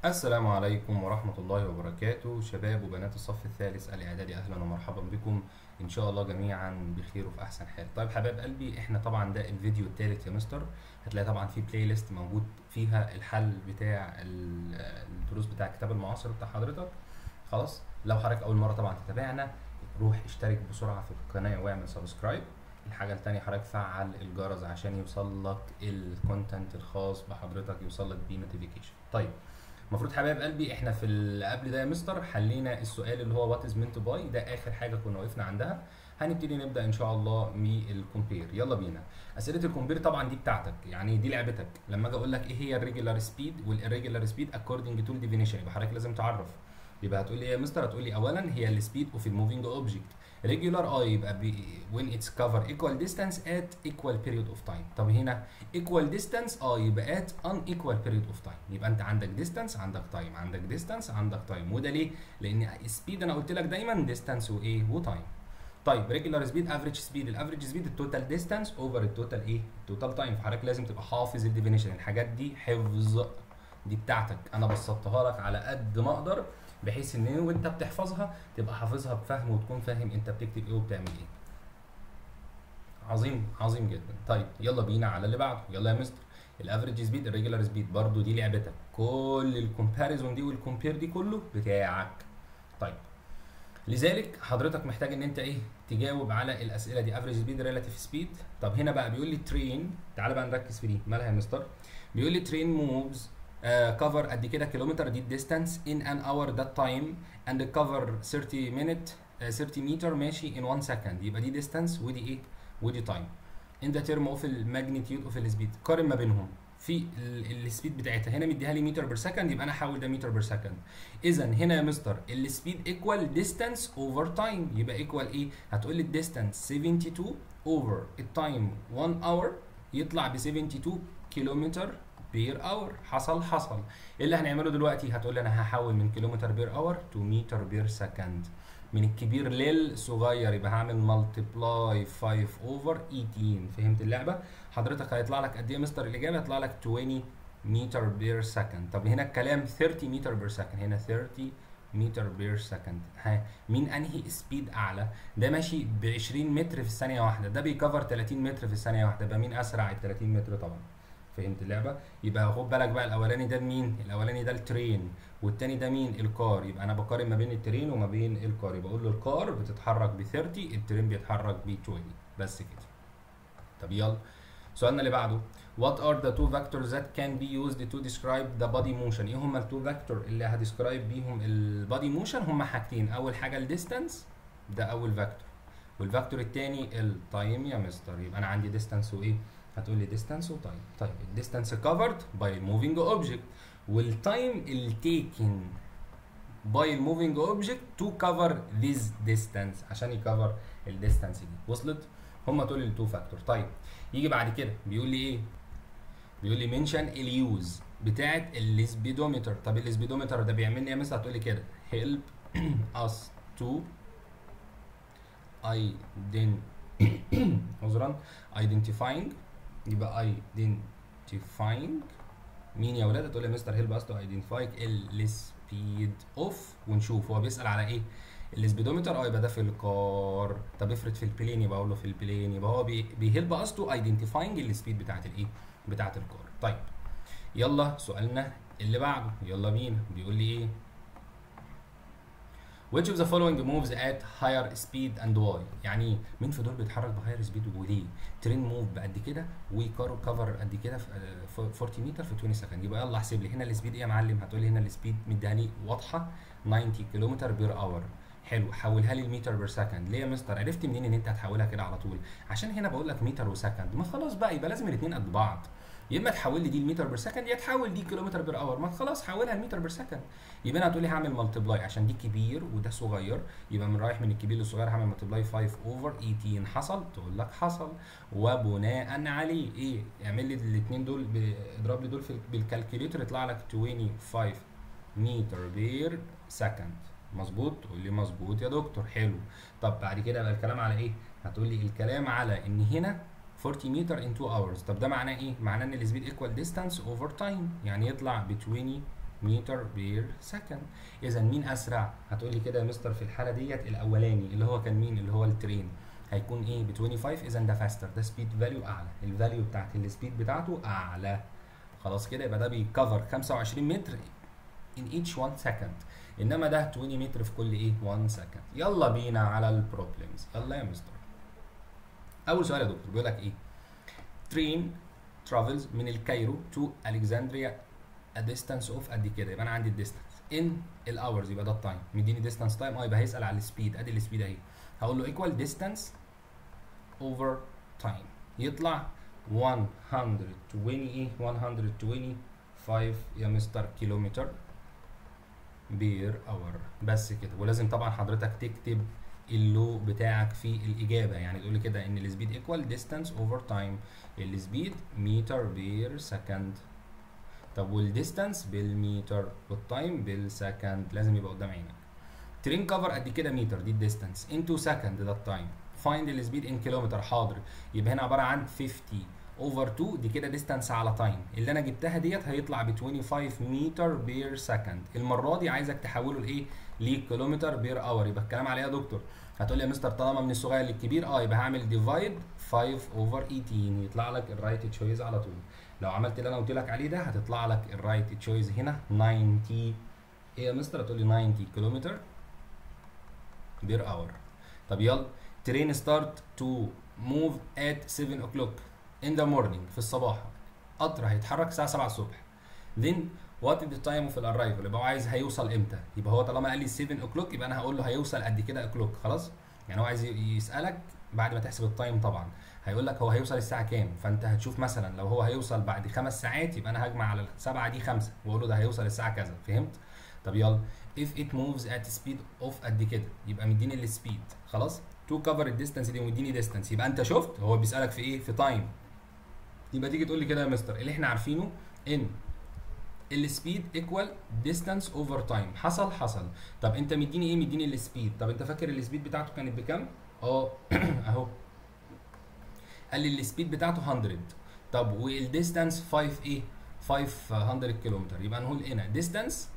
السلام عليكم ورحمة الله وبركاته شباب وبنات الصف الثالث الإعدادي أهلا ومرحبا بكم إن شاء الله جميعا بخير وفي أحسن حال طيب حبايب قلبي إحنا طبعا ده الفيديو الثالث يا مستر هتلاقي طبعا في بلاي ليست موجود فيها الحل بتاع ال- الدروس بتاع الكتاب المعاصر بتاع حضرتك خلاص لو حضرتك أول مرة طبعا تتابعنا روح اشترك بسرعة في القناة واعمل سبسكرايب الحاجة التانية حضرتك فعل الجرس عشان يوصل لك الكونتنت الخاص بحضرتك يوصل لك بيه نوتيفيكيشن طيب المفروض حبايب قلبي احنا في اللي قبل ده يا مستر حلينا السؤال اللي هو وات از مينت باي ده اخر حاجه كنا وقفنا عندها هنبتدي نبدا ان شاء الله بالكومبير يلا بينا اسئله الكومبير طبعا دي بتاعتك يعني دي لعبتك لما اجي اقول لك ايه هي الريجولار سبيد والirregular سبيد اكوردنج تو الديفينيشن يبقى حضرتك لازم تعرف يبقى هتقول لي ايه يا مستر هتقول لي اولا هي السبيد اوف الموفينج اوبجكت ريجولار اه يبقى بي when its cover equal distance at equal period of time طب هنا equal distance اه يبقى at unequal period of time يبقى انت عندك distance عندك time عندك distance عندك time وده ليه؟ لان speed انا قلت لك دايما distance وايه وتايم طيب regular speed average speed الافريج speed التوتال distance over التوتال ايه؟ التوتال تايم فحضرتك لازم تبقى حافظ الديفينيشن الحاجات دي حفظ دي بتاعتك انا بسطتها لك على قد ما اقدر بحيث ان وانت بتحفظها تبقى حافظها بفهم وتكون فاهم انت بتكتب ايه وبتعمل ايه عظيم عظيم جدا طيب يلا بينا على اللي بعده يلا يا مستر الافريج سبيد الريجولار سبيد برضو دي لعبتك كل الكومباريزون دي والكومبير دي كله بتاعك طيب لذلك حضرتك محتاج ان انت ايه تجاوب على الاسئله دي افريج سبيد ريلاتيف سبيد طب هنا بقى بيقول لي ترين تعال بقى نركز في دي مالها يا مستر بيقول لي ترين موفز كفر قد كده كيلومتر دي الديستانس ان ان اور ذات تايم اند كفر 30 مينت 30 متر ماشي ان 1 سكند يبقى دي ديستانس ودي ايه ودي تايم ان ذا تيرم اوف الماجنتيود اوف السبيد قارن ما بينهم في السبيد بتاعتها هنا مديها لي متر بير سكند يبقى انا هحول ده متر بير سكند اذا هنا يا مستر السبيد ايكوال ديستانس اوفر تايم يبقى ايكوال ايه هتقول لي الديستانس 72 اوفر التايم 1 اور يطلع ب 72 كيلومتر بير اور حصل حصل ايه اللي هنعمله دلوقتي هتقول لي انا هحول من كيلومتر بير اور تو متر بير سكند من الكبير للصغير يبقى هعمل ملتبلاي 5 اوفر 18 فهمت اللعبه حضرتك هيطلع لك قد ايه مستر الاجابه هيطلع لك 20 متر بير سكند طب هنا الكلام 30 متر بير سكند هنا 30 متر بير سكند ها مين انهي سبيد اعلى ده ماشي ب 20 متر في الثانيه واحده ده بيكفر 30 متر في الثانيه واحده يبقى مين اسرع ال 30 متر طبعا فهمت اللعبه يبقى خد بالك بقى الاولاني ده مين الاولاني ده الترين والتاني ده مين الكار يبقى انا بقارن ما بين الترين وما بين الكار يبقى اقول له الكار بتتحرك ب 30 الترين بيتحرك ب 20 بس كده طب يلا سؤالنا اللي بعده What are the two vectors that can be used to describe the body motion؟ ايه هما التو فيكتور اللي هديسكرايب بيهم البادي موشن هما حاجتين اول حاجه الديستانس ده اول فيكتور والفيكتور الثاني التايم يا مستر يبقى انا عندي ديستانس وايه هتقول لي ديستانس وتايم طيب الديستانس كفرد باي موفينج اوبجكت والتايم التيكن باي الموفينج اوبجكت تو كفر ذيس ديستانس عشان يكفر الديستانس دي وصلت هما دول التو فاكتور طيب يجي بعد كده بيقول لي ايه بيقول لي منشن اليوز بتاعه السبيدومتر طب السبيدومتر ده بيعمل لي ايه مثلا هتقول لي كده help us to ident عذرا identifying يبقى identifying مين يا ولاد هتقول لي مستر هيلب اس تو ايدنتيفاي السبيد اوف ونشوف هو بيسال على ايه السبيدومتر اه يبقى ده في الكار طب افرض في البلين يبقى اقول له في البلين يبقى هو بيهيلب اس تو ايدنتيفاينج السبيد بتاعت الايه بتاعت الكار طيب يلا سؤالنا اللي بعده يلا بينا بيقول لي ايه Which of the following moves at higher speed and why؟ يعني مين في دول بيتحرك بهاير سبيد وليه؟ ترين موف بقد كده وكار كفر قد كده في 40 متر في 20 سكند يبقى يلا احسب لي هنا السبيد ايه يا معلم؟ هتقول لي هنا السبيد مديها لي واضحه 90 كيلومتر بير اور حلو حولها لي المتر بير سكند ليه يا مستر عرفت منين ان انت هتحولها كده على طول عشان هنا بقول لك متر وسكند ما خلاص بقى يبقى لازم الاثنين قد بعض يا اما تحول لي دي المتر بير سكند يا تحول دي كيلومتر بير اور ما خلاص حولها المتر بير سكند يبقى انا هتقول لي هعمل ملتبلاي عشان دي كبير وده صغير يبقى من رايح من الكبير للصغير هعمل ملتبلاي 5 اوفر 18 حصل تقول لك حصل وبناء عليه ايه اعمل لي الاثنين دول اضرب لي دول في بالكالكوليتر يطلع لك 25 متر بير سكند مظبوط تقول لي مظبوط يا دكتور حلو طب بعد كده بقى الكلام على ايه هتقول لي الكلام على ان هنا 40 متر in 2 hours طب ده معناه ايه؟ معناه ان السبيد ايكوال ديستانس اوفر تايم يعني يطلع ب 20 متر بير سكند اذا مين اسرع هتقول لي كده يا مستر في الحاله ديت الاولاني اللي هو كان مين اللي هو الترين هيكون ايه ب 25 اذا ده فاستر ده سبيد فاليو اعلى الفاليو بتاعت السبيد بتاعته اعلى خلاص كده يبقى ده بيكفر 25 متر in each 1 second انما ده 20 متر في كل ايه 1 سكند يلا بينا على البروبلمز يلا يا مستر اول سؤال يا دكتور بيقول لك ايه ترين ترافلز من الكايرو تو الكسندريا a distance of قد كده يبقى انا عندي الديستانس ان الاورز يبقى ده التايم مديني ديستانس تايم اه يبقى هيسال على السبيد ادي السبيد اهي هقول له equal distance over time يطلع 120 ايه 125 يا مستر كيلومتر بير اور بس كده ولازم طبعا حضرتك تكتب اللو بتاعك في الاجابه يعني تقول لي كده ان السبيد ايكوال ديستانس اوفر تايم السبيد متر بير سكند طب والديستانس بالمتر والتايم بالسكند لازم يبقى قدام عينك ترين كفر قد كده متر دي الديستانس انتو سكند ده التايم فايند السبيد ان كيلومتر حاضر يبقى هنا عباره عن 50 اوفر 2 دي كده ديستانس على تايم اللي انا جبتها ديت هيطلع ب 25 متر بير سكند المره دي عايزك تحوله لايه لكيلومتر بير اور يبقى الكلام عليه يا دكتور هتقول لي يا مستر طالما من الصغير للكبير اه يبقى هعمل ديفايد 5 اوفر 18 يطلع لك الرايت تشويز على طول لو عملت اللي انا قلت لك عليه ده هتطلع لك الرايت تشويز هنا 90 ايه يا مستر هتقول لي 90 كيلومتر بير اور طب يلا ترين ستارت تو موف ات 7 o'clock in the morning في الصباح قطر هيتحرك الساعه 7 الصبح then what is the time of الاررايفل يبقى هو عايز هيوصل امتى يبقى هو طالما قال لي 7 o'clock يبقى انا هقول له هيوصل قد كده o'clock خلاص يعني هو عايز يسالك بعد ما تحسب التايم طبعا هيقول لك هو هيوصل الساعه كام فانت هتشوف مثلا لو هو هيوصل بعد خمس ساعات يبقى انا هجمع على السبعه دي خمسه واقول له ده هيوصل الساعه كذا فهمت طب يلا if it moves at speed of قد كده يبقى مديني السبيد خلاص تو كفر الديستانس دي ومديني ديستانس يبقى انت شفت هو بيسالك في ايه في تايم يبقى تيجي تقول لي كده يا مستر اللي احنا عارفينه ان السبيد ايكوال ديستانس اوفر تايم حصل حصل طب انت مديني ايه مديني السبيد طب انت فاكر السبيد بتاعته كانت بكام اه اهو قال لي السبيد بتاعته 100 طب والديستانس 5 ايه 500 كيلومتر يبقى نقول هنا ديستانس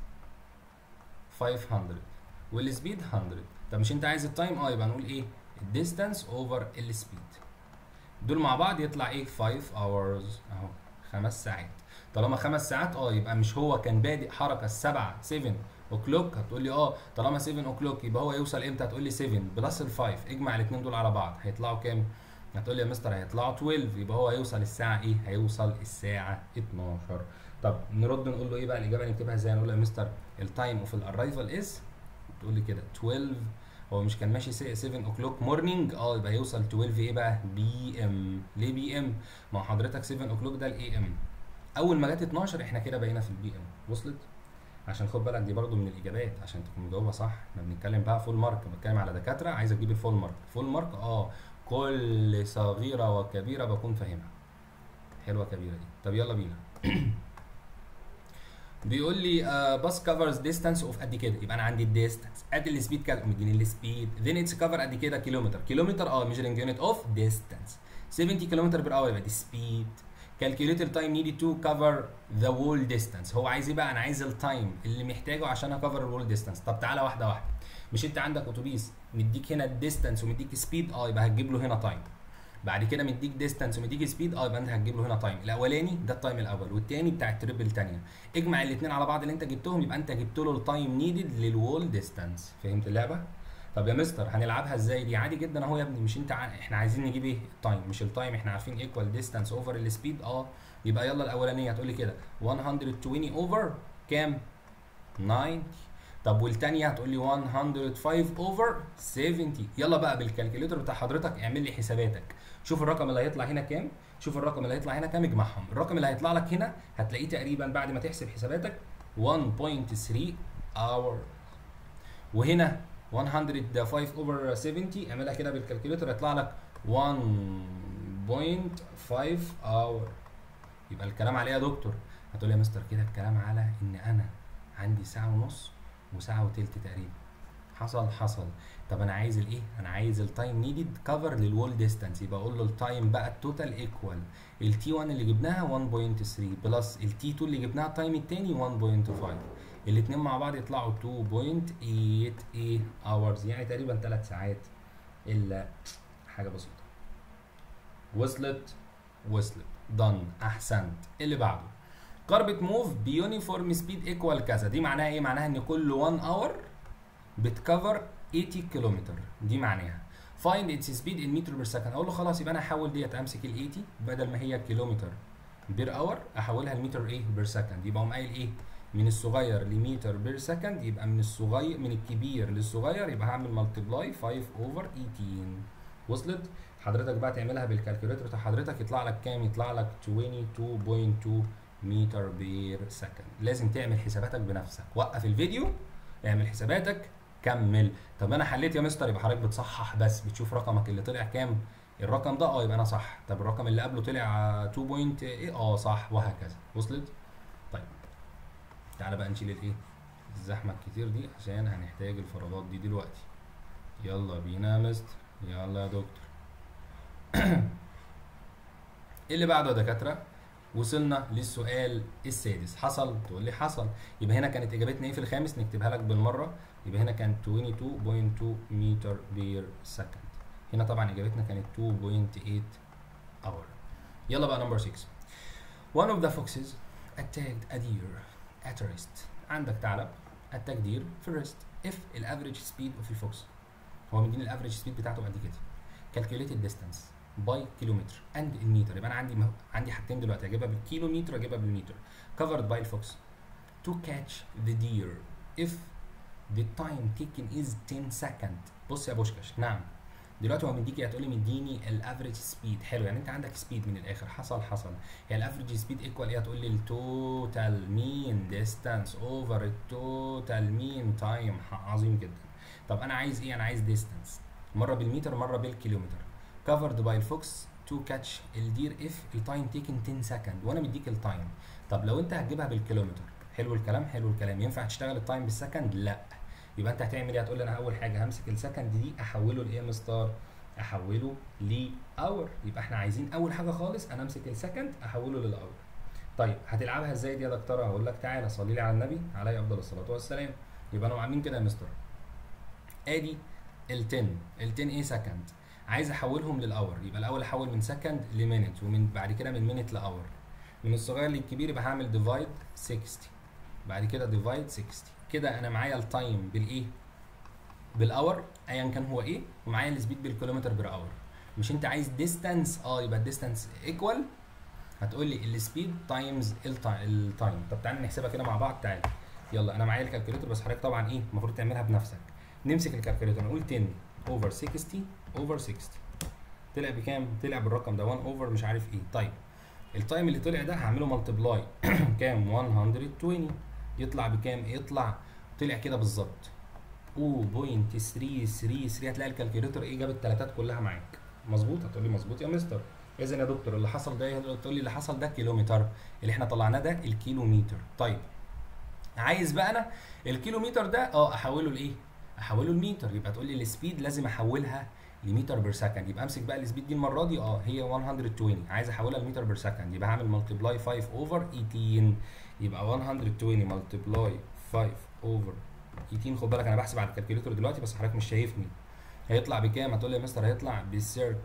500 والسبيد 100 طب مش انت عايز التايم اه يبقى نقول ايه الديستانس اوفر السبيد دول مع بعض يطلع ايه 5 hours اهو خمس ساعات طالما خمس ساعات اه يبقى مش هو كان بادئ حركه السبعة 7 اوكلوك هتقول لي اه طالما 7 اوكلوك يبقى هو يوصل امتى هتقول لي 7 بلس ال 5 اجمع الاثنين دول على بعض هيطلعوا كام هتقول لي يا مستر هيطلعوا 12 يبقى هو هيوصل الساعه ايه هيوصل الساعه 12 طب نرد نقول له ايه بقى الاجابه نكتبها ازاي نقول له يا مستر التايم اوف الاررايفل از تقول لي كده 12 هو مش كان ماشي 7 اوكلوك مورنينج اه يبقى هيوصل 12 ايه بقى بي ام ليه بي ام ما هو حضرتك 7 اوكلوك ده الاي ام اول ما جت 12 احنا كده بقينا في البي ام وصلت عشان خد بالك دي برضو من الاجابات عشان تكون مجاوبه صح احنا بنتكلم بقى فول مارك بتكلم على دكاتره عايز اجيب الفول مارك فول مارك اه كل صغيره وكبيره بكون فاهمها حلوه كبيره دي طب يلا بينا بيقول لي باس كفرز ديستانس اوف قد كده يبقى انا عندي الديستانس قد السبيد كده مديني السبيد ذن اتس كفر قد كده كيلومتر كيلومتر اه ميجرنج يونت اوف ديستانس 70 كيلومتر بير اور يبقى دي سبيد كالكوليت التايم نيدد تو كفر ذا وول ديستانس هو عايز ايه بقى انا عايز التايم اللي محتاجه عشان اكفر الوول ديستانس طب تعالى واحده واحده مش انت عندك اتوبيس مديك هنا الديستانس ومديك سبيد اه يبقى هتجيب له هنا تايم بعد كده مديك ديستانس ومديك سبيد اه يبقى انت هتجيب له هنا تايم الاولاني ده التايم الاول والتاني بتاع التريب الثانيه اجمع الاثنين على بعض اللي انت جبتهم يبقى انت جبت له التايم نيدد للوول ديستانس فهمت اللعبه طب يا مستر هنلعبها ازاي دي عادي جدا اهو يا ابني مش انت ع... احنا عايزين نجيب ايه التايم مش التايم احنا عارفين ايكوال ديستانس اوفر السبيد اه يبقى يلا الاولانيه هتقول لي كده 120 اوفر كام 90 طب والتانية هتقول لي 105 اوفر 70 يلا بقى بالكالكوليتر بتاع حضرتك اعمل لي حساباتك شوف الرقم اللي هيطلع هنا كام شوف الرقم اللي هيطلع هنا كام اجمعهم الرقم اللي هيطلع لك هنا هتلاقيه تقريبا بعد ما تحسب حساباتك 1.3 اور وهنا 105 اوفر 70 اعملها كده بالكالكوليتر يطلع لك 1.5 اور يبقى الكلام عليه يا دكتور هتقول لي يا مستر كده الكلام على ان انا عندي ساعه ونص وساعه وتلت تقريبا حصل حصل طب انا عايز الايه انا عايز التايم نيدد كفر للوول ديستانس يبقى اقول له التايم بقى التوتال ايكوال التي 1 اللي جبناها 1.3 بلس التي 2 اللي جبناها التايم التاني 1.5 الاثنين مع بعض يطلعوا 2.88 hours يعني تقريبا 3 ساعات الا حاجه بسيطه وصلت وصلت دن احسنت اللي بعده كاربت موف بيونيفورم سبيد ايكوال كذا دي معناها ايه معناها ان كل 1 اور بتكفر 80 كيلومتر دي معناها فايند اتس سبيد ان متر بير سكند اقول له خلاص يبقى انا احول ديت امسك ال 80 بدل ما هي كيلومتر بير اور احولها لمتر ايه بير سكند يبقى اقوم قايل ايه من الصغير لمتر بير سكند يبقى من الصغير من الكبير للصغير يبقى هعمل ملتبلاي 5 اوفر 18 وصلت حضرتك بقى تعملها بالكالكوليتر بتاع حضرتك يطلع لك كام يطلع لك 22.2 متر بير سكند لازم تعمل حساباتك بنفسك وقف الفيديو اعمل حساباتك كمل طب انا حليت يا مستر يبقى حضرتك بتصحح بس بتشوف رقمك اللي طلع كام الرقم ده اه يبقى انا صح طب الرقم اللي قبله طلع 2. ايه اه صح وهكذا وصلت طيب تعالى بقى نشيل الايه الزحمه الكتير دي عشان هنحتاج الفراغات دي دلوقتي يلا بينا يا مستر يلا يا دكتور ايه اللي بعده يا دكاتره وصلنا للسؤال السادس حصل تقول لي حصل يبقى هنا كانت اجابتنا ايه في الخامس نكتبها لك بالمره يبقى هنا كانت 22.2 متر بير سكند هنا طبعا اجابتنا كانت 2.8 اور يلا بقى نمبر 6 one of the foxes attacked a deer at rest عندك ثعلب اتاك دير في الريست اف الافريج سبيد اوف الفوكس هو مديني الافريج سبيد بتاعته قد كده calculated distance باي كيلومتر اند المتر يبقى انا عندي مه... عندي حاجتين دلوقتي اجيبها بالكيلومتر اجيبها بالمتر covered by الفوكس to catch the deer if the time taken is 10 second بص يا بوشكاش نعم دلوقتي هو مديكي هتقولي مديني الافريج سبيد حلو يعني انت عندك سبيد من الاخر حصل حصل هي الافريج سبيد ايكوال ايه هتقول لي التوتال مين ديستانس اوفر التوتال مين تايم عظيم جدا طب انا عايز ايه انا عايز ديستانس مره بالمتر مره بالكيلومتر covered by الفوكس تو كاتش الدير اف التايم تيكن 10 سكند وانا مديك التايم طب لو انت هتجيبها بالكيلومتر حلو الكلام حلو الكلام ينفع تشتغل التايم بالسكند لا يبقى انت هتعمل ايه هتقول لي انا اول حاجه همسك السكند دي احوله لايه يا مستر احوله لاور يبقى احنا عايزين اول حاجه خالص انا امسك السكند احوله للاور طيب هتلعبها ازاي دي يا دكتوره هقول لك تعالى صلي لي على النبي عليه افضل الصلاه والسلام يبقى انا عاملين كده يا مستر ادي ال 10 ال 10 ايه سكند عايز احولهم للاور يبقى الاول احول من سكند لمينت ومن بعد كده من مينت لاور من الصغير للكبير يبقى هعمل ديفايد 60 بعد كده ديفايد 60 كده انا معايا التايم بالايه بالاور ايا كان هو ايه ومعايا السبيد بالكيلومتر بير اور مش انت عايز ديستانس اه يبقى الديستانس ايكوال هتقول لي السبيد تايمز التايم طب تعالى نحسبها كده مع بعض تعالى يلا انا معايا الكالكوليتر بس حضرتك طبعا ايه المفروض تعملها بنفسك نمسك الكالكوليتر نقول 10 اوفر 60 اوفر 60 طلع بكام؟ طلع بالرقم ده 1 اوفر مش عارف ايه طيب التايم اللي طلع ده هعمله ملتبلاي كام 120 يطلع بكام؟ يطلع طلع كده بالظبط 0.333 هتلاقي الكالكوليتر ايه جاب الثلاثات كلها معاك مظبوط هتقول لي مظبوط يا مستر اذا يا دكتور اللي حصل ده تقول لي اللي حصل ده كيلومتر اللي احنا طلعناه ده الكيلومتر طيب عايز بقى انا الكيلومتر ده اه احوله لايه؟ احوله لمتر يبقى تقول لي السبيد لازم احولها لمتر بير سكند يبقى امسك بقى السبيد دي المره دي اه هي 120 عايز احولها لمتر بير سكند يبقى هعمل ملتبلاي 5 اوفر 18 يبقى 120 ملتبلاي 5 اوفر 18 خد بالك انا بحسب على الكالكوليتر دلوقتي بس حضرتك مش شايفني هيطلع بكام هتقول لي يا مستر هيطلع ب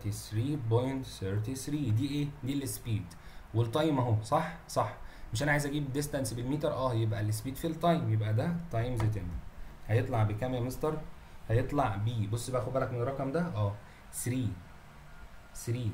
33.33 دي ايه دي السبيد والتايم اهو صح صح مش انا عايز اجيب ديستانس بالمتر اه يبقى السبيد في التايم يبقى ده تايمز 10 هيطلع بكام يا مستر هيطلع بي بص بقى خد بالك من الرقم ده اه 3 3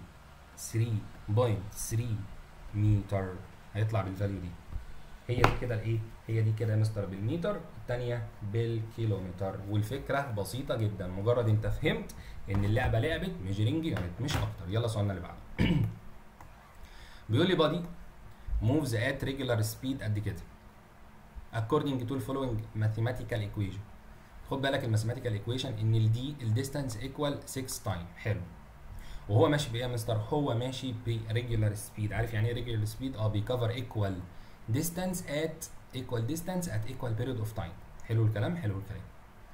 3.3 متر هيطلع بالفاليو دي هي دي كده الايه هي دي كده يا مستر بالمتر الثانيه بالكيلومتر والفكره بسيطه جدا مجرد انت فهمت ان اللعبه لعبه ميجرينج يونت مش اكتر يلا سؤالنا اللي بعده بيقول لي بادي moves at regular speed قد كده according to the following mathematical equation خد بالك الماثيماتيكال ايكويشن ان الدي الديستانس ايكوال 6 تايم حلو وهو ماشي بايه يا مستر هو ماشي بريجولار سبيد عارف يعني ايه ريجولار سبيد اه بيكفر ايكوال ديستانس ات ايكوال ديستانس ات ايكوال بيريود اوف تايم حلو الكلام حلو الكلام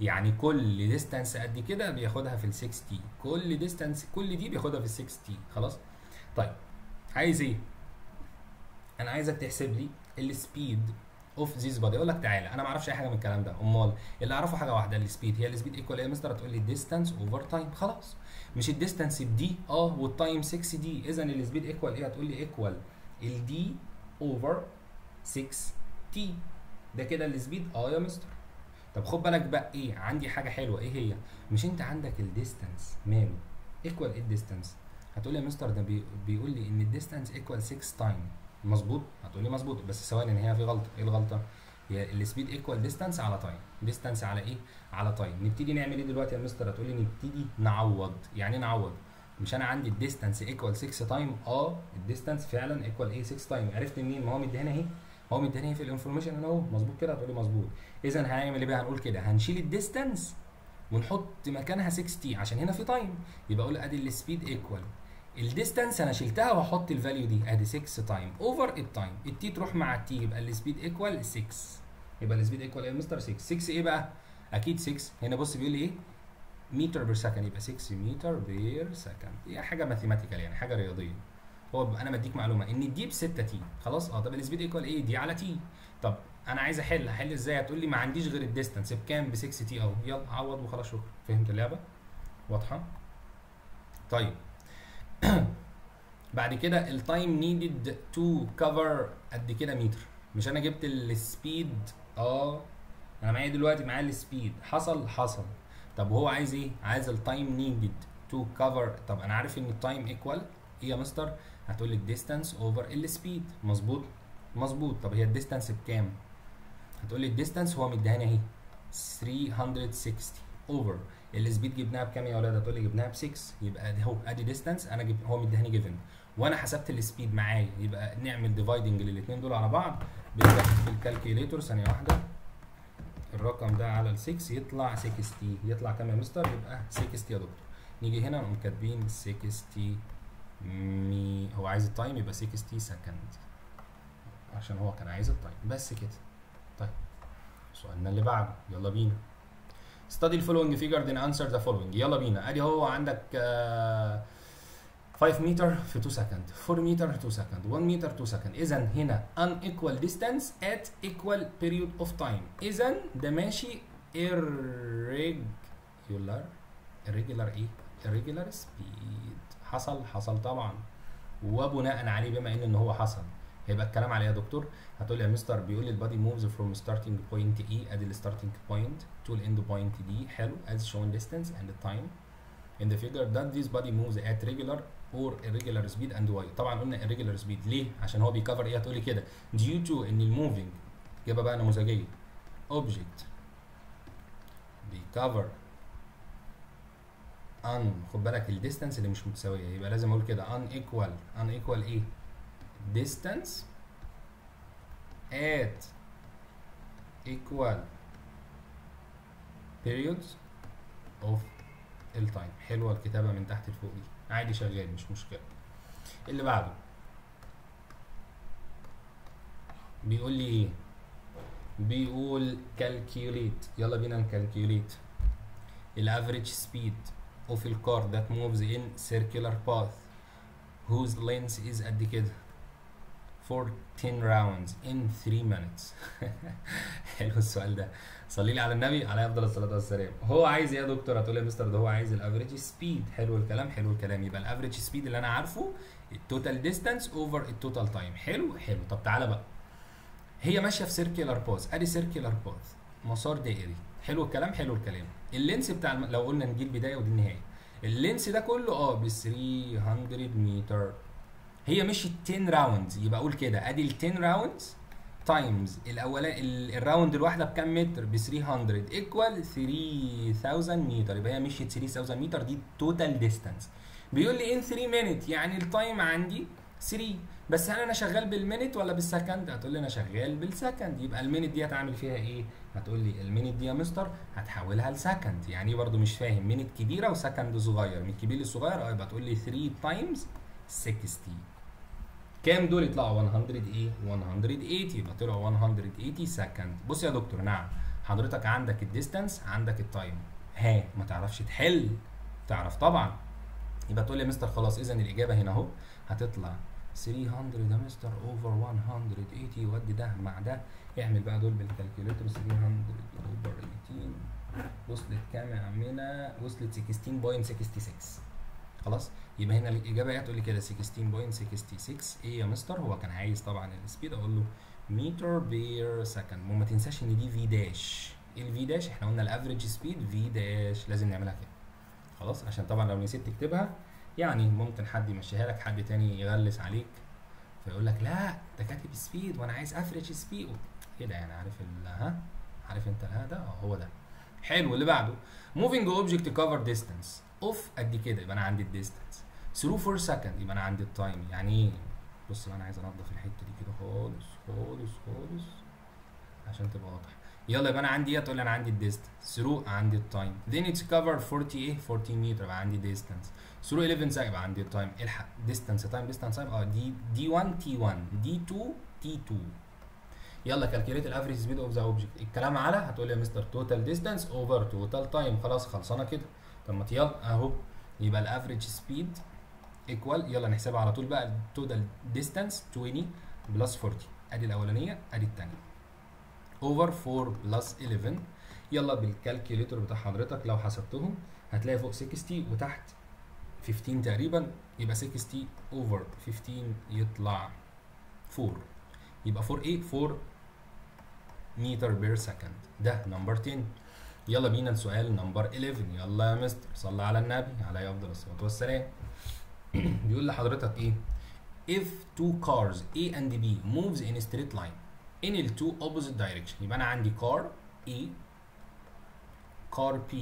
يعني كل ديستانس قد كده بياخدها في ال 6 تي كل ديستانس كل دي بياخدها في ال 6 تي خلاص طيب عايز ايه انا عايزك تحسب لي السبيد اوف ذيس بادي اقول لك تعالى انا ما اعرفش اي حاجه من الكلام ده امال اللي اعرفه حاجه واحده السبيد هي السبيد ايكوال ايه يا مستر هتقول لي ديستانس اوفر تايم خلاص مش الديستانس بدي اه والتايم 6 دي اذا السبيد ايكوال ايه هتقول لي ايكوال الدي اوفر 6 تي ده كده السبيد اه يا مستر طب خد بالك بقى ايه عندي حاجه حلوه ايه هي مش انت عندك الديستانس ماله ايكوال ايه الديستانس هتقول لي يا مستر ده بي بيقول لي ان الديستانس ايكوال 6 تايم مظبوط هتقول لي مظبوط بس ثواني ان هي في غلطه ايه الغلطه هي السبيد ايكوال ديستانس على تايم ديستانس على ايه على تايم نبتدي نعمل ايه دلوقتي يا مستر هتقول لي نبتدي نعوض يعني ايه نعوض مش انا عندي الديستانس ايكوال 6 تايم اه الديستانس فعلا ايكوال ايه 6 تايم عرفت منين ما هو مديهاني اهي هو مديهاني في الانفورميشن هنا اهو مظبوط كده هتقول لي مظبوط اذا هنعمل ايه بقى هنقول كده هنشيل الديستانس ونحط مكانها 6 تي عشان هنا في تايم يبقى اقول ادي السبيد ايكوال الديستانس انا شلتها وهحط الفاليو دي ادي 6 تايم اوفر التايم التي تروح مع التي يبقى السبيد ايكوال 6 يبقى السبيد ايكوال ايه يا مستر 6 6 ايه بقى اكيد 6 هنا بص بيقول لي ايه متر بير سكند يبقى 6 متر بير سكند هي حاجه ماثيماتيكال يعني حاجه رياضيه هو انا بديك معلومه ان الدي ب 6 تي خلاص اه طب السبيد ايكوال ايه دي على تي طب انا عايز احل احل ازاي هتقول لي ما عنديش غير الديستانس بكام ب 6 تي اهو يلا عوض وخلاص شكرا فهمت اللعبه واضحه طيب بعد كده التايم نيدد تو كفر قد كده متر مش انا جبت السبيد اه انا معايا دلوقتي معايا السبيد حصل حصل طب وهو عايز ايه عايز التايم نيدد تو كفر طب انا عارف ان التايم ايكوال ايه يا مستر هتقول لي الديستانس اوفر السبيد مظبوط مظبوط طب هي الديستانس بكام هتقول لي الديستانس هو مديهاني اهي 360 اوفر السبيد جبناها بكام يا ولاد هتقول لي جبناها ب 6 يبقى ادي اهو ادي ديستانس انا جب هو مديهاني جيفن وانا حسبت السبيد معايا يبقى نعمل ديفايدنج للاثنين دول على بعض بالكالكيوليتور ثانيه واحده الرقم ده على ال 6 يطلع 60 يطلع كام يا مستر يبقى 60 يا دكتور نيجي هنا نقوم كاتبين 60 مي هو عايز التايم يبقى 60 سكند عشان هو كان عايز التايم بس كده طيب سؤالنا اللي بعده يلا بينا study the following figure then answer the following يلا بينا ادي هو عندك آه 5 متر في 2 سكند 4 متر 2 سكند 1 متر 2 سكند اذا هنا unequal distance at equal period of time اذا ده ماشي irregular irregular ايه irregular speed حصل حصل طبعا وبناء عليه بما ان هو حصل هيبقى الكلام عليه يا دكتور هتقول لي يا مستر بيقول لي البادي موفز فروم ستارتنج بوينت اي ادي الستارتنج بوينت تو الاند بوينت دي حلو as shown distance and time in the figure that this body moves at regular or irregular speed and why طبعا قلنا irregular speed ليه عشان هو بيكفر ايه هتقول لي كده due to ان الموفينج جابها بقى نموذجيه object بيكفر ان خد بالك الديستانس اللي مش متساويه يبقى لازم اقول كده unequal unequal ايه distance at equal periods of التايم حلوه الكتابه من تحت لفوق دي عادي شغال مش مشكله اللي بعده بيقول لي ايه بيقول calculate يلا بينا نكالكيوليت الافريج سبيد of الكار that moves in circular path whose length is قد كده for 10 rounds in 3 minutes حلو السؤال ده صلي لي على النبي عليه افضل الصلاه والسلام هو عايز ايه يا دكتور هتقول لي يا مستر ده هو عايز الافريج سبيد حلو الكلام حلو الكلام يبقى الافريج سبيد اللي انا عارفه التوتال ديستانس اوفر التوتال تايم حلو حلو طب تعالى بقى هي ماشيه في سيركيولار باث ادي سيركيولار باث مسار دائري حلو الكلام حلو الكلام اللينس بتاع الم... لو قلنا نجي البدايه ودي النهايه اللينس ده كله اه ب 300 متر هي مشيت 10 راوندز يبقى اقول كده ادي ال 10 راوندز تايمز الاولاني الراوند الواحده بكام متر ب 300 ايكوال 3000 متر يبقى هي مشيت 3000 متر دي توتال ديستانس بيقول لي ان 3 مينت يعني التايم عندي 3 بس هل انا شغال بالمينت ولا بالسكند هتقول لي انا شغال بالسكند يبقى المينت دي هتعمل فيها ايه هتقول لي المينت دي يا مستر هتحولها لسكند يعني برضو مش فاهم مينت كبيره وسكند صغير من الكبير للصغير اه يبقى تقول لي 3 تايمز 60 كام دول يطلعوا 100 ايه 180 يبقى طلعوا 180 سكند بص يا دكتور نعم حضرتك عندك الديستانس عندك التايم ها ما تعرفش تحل تعرف طبعا يبقى تقول لي يا مستر خلاص اذا الاجابه هنا اهو هتطلع 300 يا مستر اوفر 180 ودي ده مع ده اعمل بقى دول بالكالكوليتر 300 اوفر 18 وصلت كام يا عمنا وصلت 16.66 خلاص يبقى هنا الاجابه هتقول لي كده 16.66 ايه يا مستر هو كان عايز طبعا السبيد اقول له متر بير سكند وما تنساش ان دي في داش ايه الفي داش احنا قلنا الافريج سبيد في داش لازم نعملها كده خلاص عشان طبعا لو نسيت تكتبها يعني ممكن حد يمشيها لك حد تاني يغلس عليك فيقول لك لا ده كاتب سبيد وانا عايز افريج سبيد كده يعني عارف ال ها عارف انت الها ده اه هو ده حلو اللي بعده moving object cover distance اوف قد كده يبقى انا عندي الديستانس through for second يبقى انا عندي التايم يعني ايه بص بقى انا عايز انضف الحته دي كده خالص خالص خالص عشان تبقى واضحه يلا يبقى انا عندي ايه تقول لي انا عندي الديستانس ثرو عندي التايم then it's covered 40 ايه 40 متر يبقى عندي ديستانس ثرو 11 سكند يبقى عندي التايم الحق ديستانس تايم ديستانس تايم اه دي دي 1 تي 1 دي 2 تي 2 يلا كالكوليت الافريج سبيد اوف ذا اوبجكت الكلام على هتقول لي يا مستر توتال ديستانس اوفر توتال تايم خلاص خلصانه كده طب ما يلا اهو يبقى الافريج سبيد ايكوال يلا نحسبها على طول بقى التوتال ديستانس 20 بلس 40 ادي الاولانيه ادي الثانيه اوفر 4 بلس 11 يلا بالكالكوليتر بتاع حضرتك لو حسبتهم هتلاقي فوق 60 وتحت 15 تقريبا يبقى 60 اوفر 15 يطلع 4 يبقى 4 ايه 4 متر بير سكند ده نمبر 10 يلا بينا السؤال نمبر 11 يلا يا مستر صلى على النبي عليه افضل الصلاه والسلام بيقول لحضرتك ايه if two cars A and B moves in a straight line in the two opposite direction يبقى انا عندي car A car B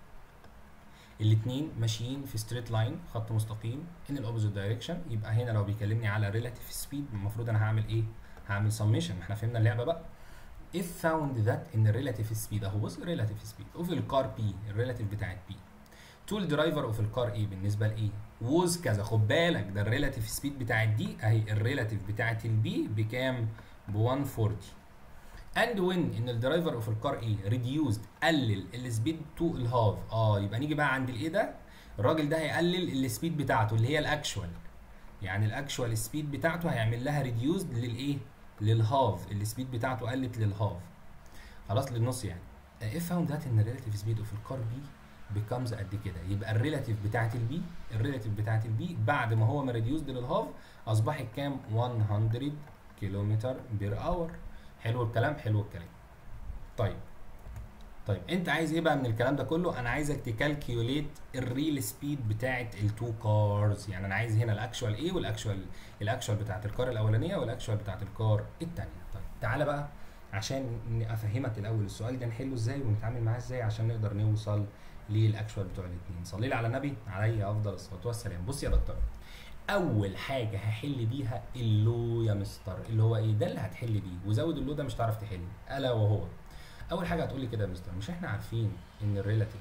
الاثنين ماشيين في ستريت لاين خط مستقيم in the opposite direction يبقى هنا لو بيكلمني على relative speed المفروض انا هعمل ايه هعمل summation ما احنا فهمنا اللعبه بقى if found that in the relative speed اهو بص relative speed of الكار B الريلاتيف بتاعت B to الدرايفر اوف الكار A بالنسبه لايه ووز كذا خد بالك ده الريلاتيف سبيد بتاعت دي اهي الريلاتيف بتاعت البي بكام ب 140 and when ان الدرايفر اوف الكار ايه ريديوزد قلل السبيد تو الهاف اه يبقى نيجي بقى عند الايه ده الراجل ده هيقلل السبيد بتاعته اللي هي الاكشوال يعني الاكشوال سبيد بتاعته هيعمل لها ريديوزد للايه للهاف السبيد بتاعته قلت للهاف خلاص للنص يعني if found that ان الريلاتيف سبيد اوف الكار بي becomes قد كده يبقى الريلاتيف بتاعت البي الريلاتيف بتاعت البي بعد ما هو ما ريديوزد للهاف اصبحت كام 100 كيلومتر بير اور حلو الكلام حلو الكلام طيب طيب انت عايز ايه بقى من الكلام ده كله انا عايزك تكالكيوليت الريل سبيد بتاعت التو كارز يعني انا عايز هنا الاكشوال ايه والاكشوال الاكشوال بتاعت الكار الاولانيه والاكشوال بتاعت الكار الثانيه طيب تعالى بقى عشان افهمك الاول السؤال ده نحله ازاي ونتعامل معاه ازاي عشان نقدر نوصل للاكشوال بتوع الاثنين صلي لي على النبي عليه افضل الصلاه والسلام بص يا دكتور اول حاجه هحل بيها اللو يا مستر اللي هو ايه ده اللي هتحل بيه وزود اللو ده مش هتعرف تحل الا وهو اول حاجه هتقول لي كده يا مستر مش احنا عارفين ان الريلاتيف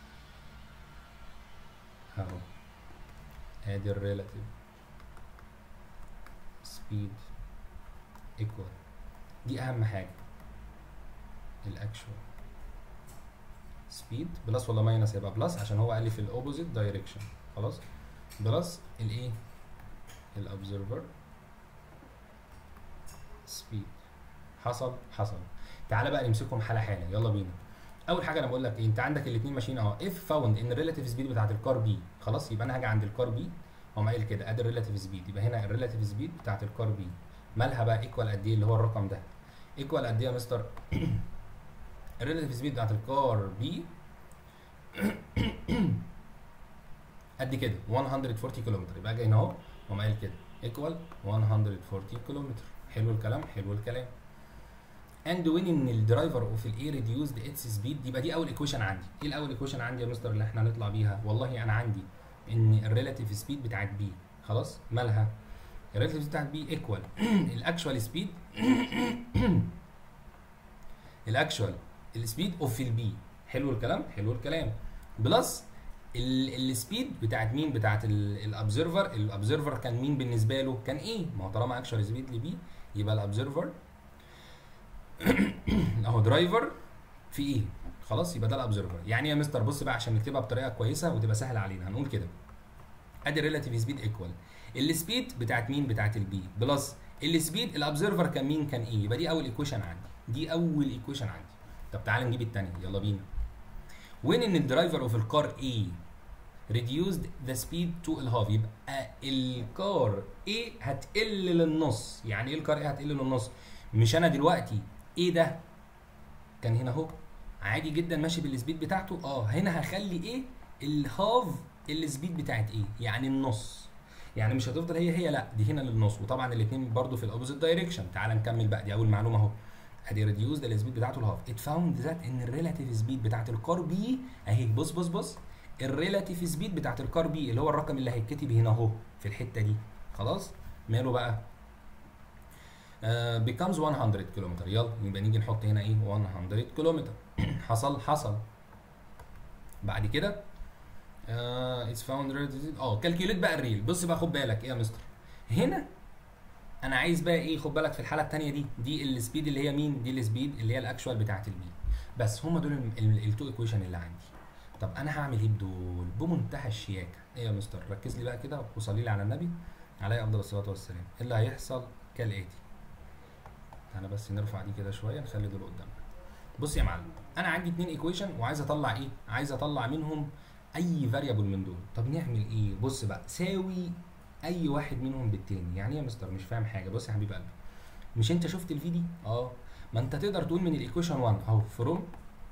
اهو ادي الريلاتيف سبيد ايكوال دي اهم حاجه الاكشوال سبيد بلس ولا ماينس يبقى بلس عشان هو قال لي في الاوبوزيت دايركشن خلاص بلس الايه الابزرفر سبيد حصل حصل تعالى بقى نمسكهم حاله حاله يلا بينا اول حاجه انا بقول لك ايه انت عندك الاثنين ماشيين اهو اف فاوند ان الريلاتيف سبيد بتاعت الكار بي خلاص يبقى انا هاجي عند الكار بي هو قايل كده ادي الريلاتيف سبيد يبقى هنا الريلاتيف سبيد بتاعت الكار بي مالها بقى ايكوال قد ايه اللي هو الرقم ده ايكوال قد ايه يا مستر الريلاتيف سبيد بتاعت الكار بي قد كده 140 كيلومتر يبقى جاي هنا اهو قام قايل كده ايكوال 140 كيلومتر حلو الكلام حلو الكلام اند وين ان الدرايفر اوف الاي ريديوزد اتس سبيد يبقى دي اول ايكويشن عندي ايه الاول ايكويشن عندي يا مستر اللي احنا هنطلع بيها والله انا عندي ان الريلاتيف سبيد بتاعت بي خلاص مالها الريلاتيف بتاعت بي ايكوال الاكشوال سبيد الاكشوال السبيد اوف البي حلو الكلام حلو الكلام بلس السبيد بتاعت مين بتاعت الابزرفر الابزرفر كان مين بالنسبه له كان ايه ما هو طالما اكشوال سبيد لبي يبقى الابزرفر اهو درايفر في ايه خلاص يبقى ده الابزرفر يعني إيه يا مستر بص بقى عشان نكتبها بطريقه كويسه وتبقى سهله علينا هنقول كده ادي الريلاتيف سبيد ايكوال السبيد بتاعت مين بتاعت البي بلس السبيد الابزرفر كان مين كان ايه يبقى دي اول ايكويشن عندي دي اول ايكويشن عندي طب تعالى نجيب الثانيه يلا بينا وين ان الدرايفر اوف الكار A reduced the speed to الهاف يبقى الكار A هتقل للنص يعني ايه الكار A هتقل للنص مش انا دلوقتي ايه ده كان هنا اهو عادي جدا ماشي بالسبيد بتاعته اه هنا هخلي ايه الهاف السبيد بتاعت ايه يعني النص يعني مش هتفضل هي هي لا دي هنا للنص وطبعا الاثنين برضو في الاوبوزيت دايركشن تعال نكمل بقى دي اول معلومه اهو ادي ريديوز ده السبيد بتاعته الهاف ات فاوند ذات ان الريلاتيف سبيد بتاعت الكار بي اهي بص بص بص الريلاتيف سبيد بتاعت الكار بي اللي هو الرقم اللي هيتكتب هنا اهو في الحته دي خلاص ماله بقى بيكامز 100 كيلومتر يلا يبقى نيجي نحط هنا ايه 100 كيلومتر حصل حصل بعد كده اتس فاوند اه كالكيوليت بقى الريل بص بقى خد بالك ايه يا مستر هنا انا عايز بقى ايه خد بالك في الحاله الثانيه دي دي السبيد اللي هي مين دي السبيد اللي هي الاكشوال بتاعت البي بس هم دول التو ايكويشن اللي عندي طب انا هعمل ايه بدول بمنتهى الشياكه ايه يا مستر ركز لي بقى كده وصلي لي على النبي عليه افضل الصلاه والسلام ايه اللي هيحصل كالاتي انا بس نرفع دي كده شويه نخلي دول قدامنا بص يا معلم انا عندي اتنين ايكويشن وعايز اطلع ايه عايز اطلع منهم اي فاريبل من دول طب نعمل ايه بص بقى ساوي اي واحد منهم بالتاني يعني ايه يا مستر مش فاهم حاجه بص يا حبيب قلبي مش انت شفت الفي دي اه ما انت تقدر تقول من الايكويشن 1 اهو فروم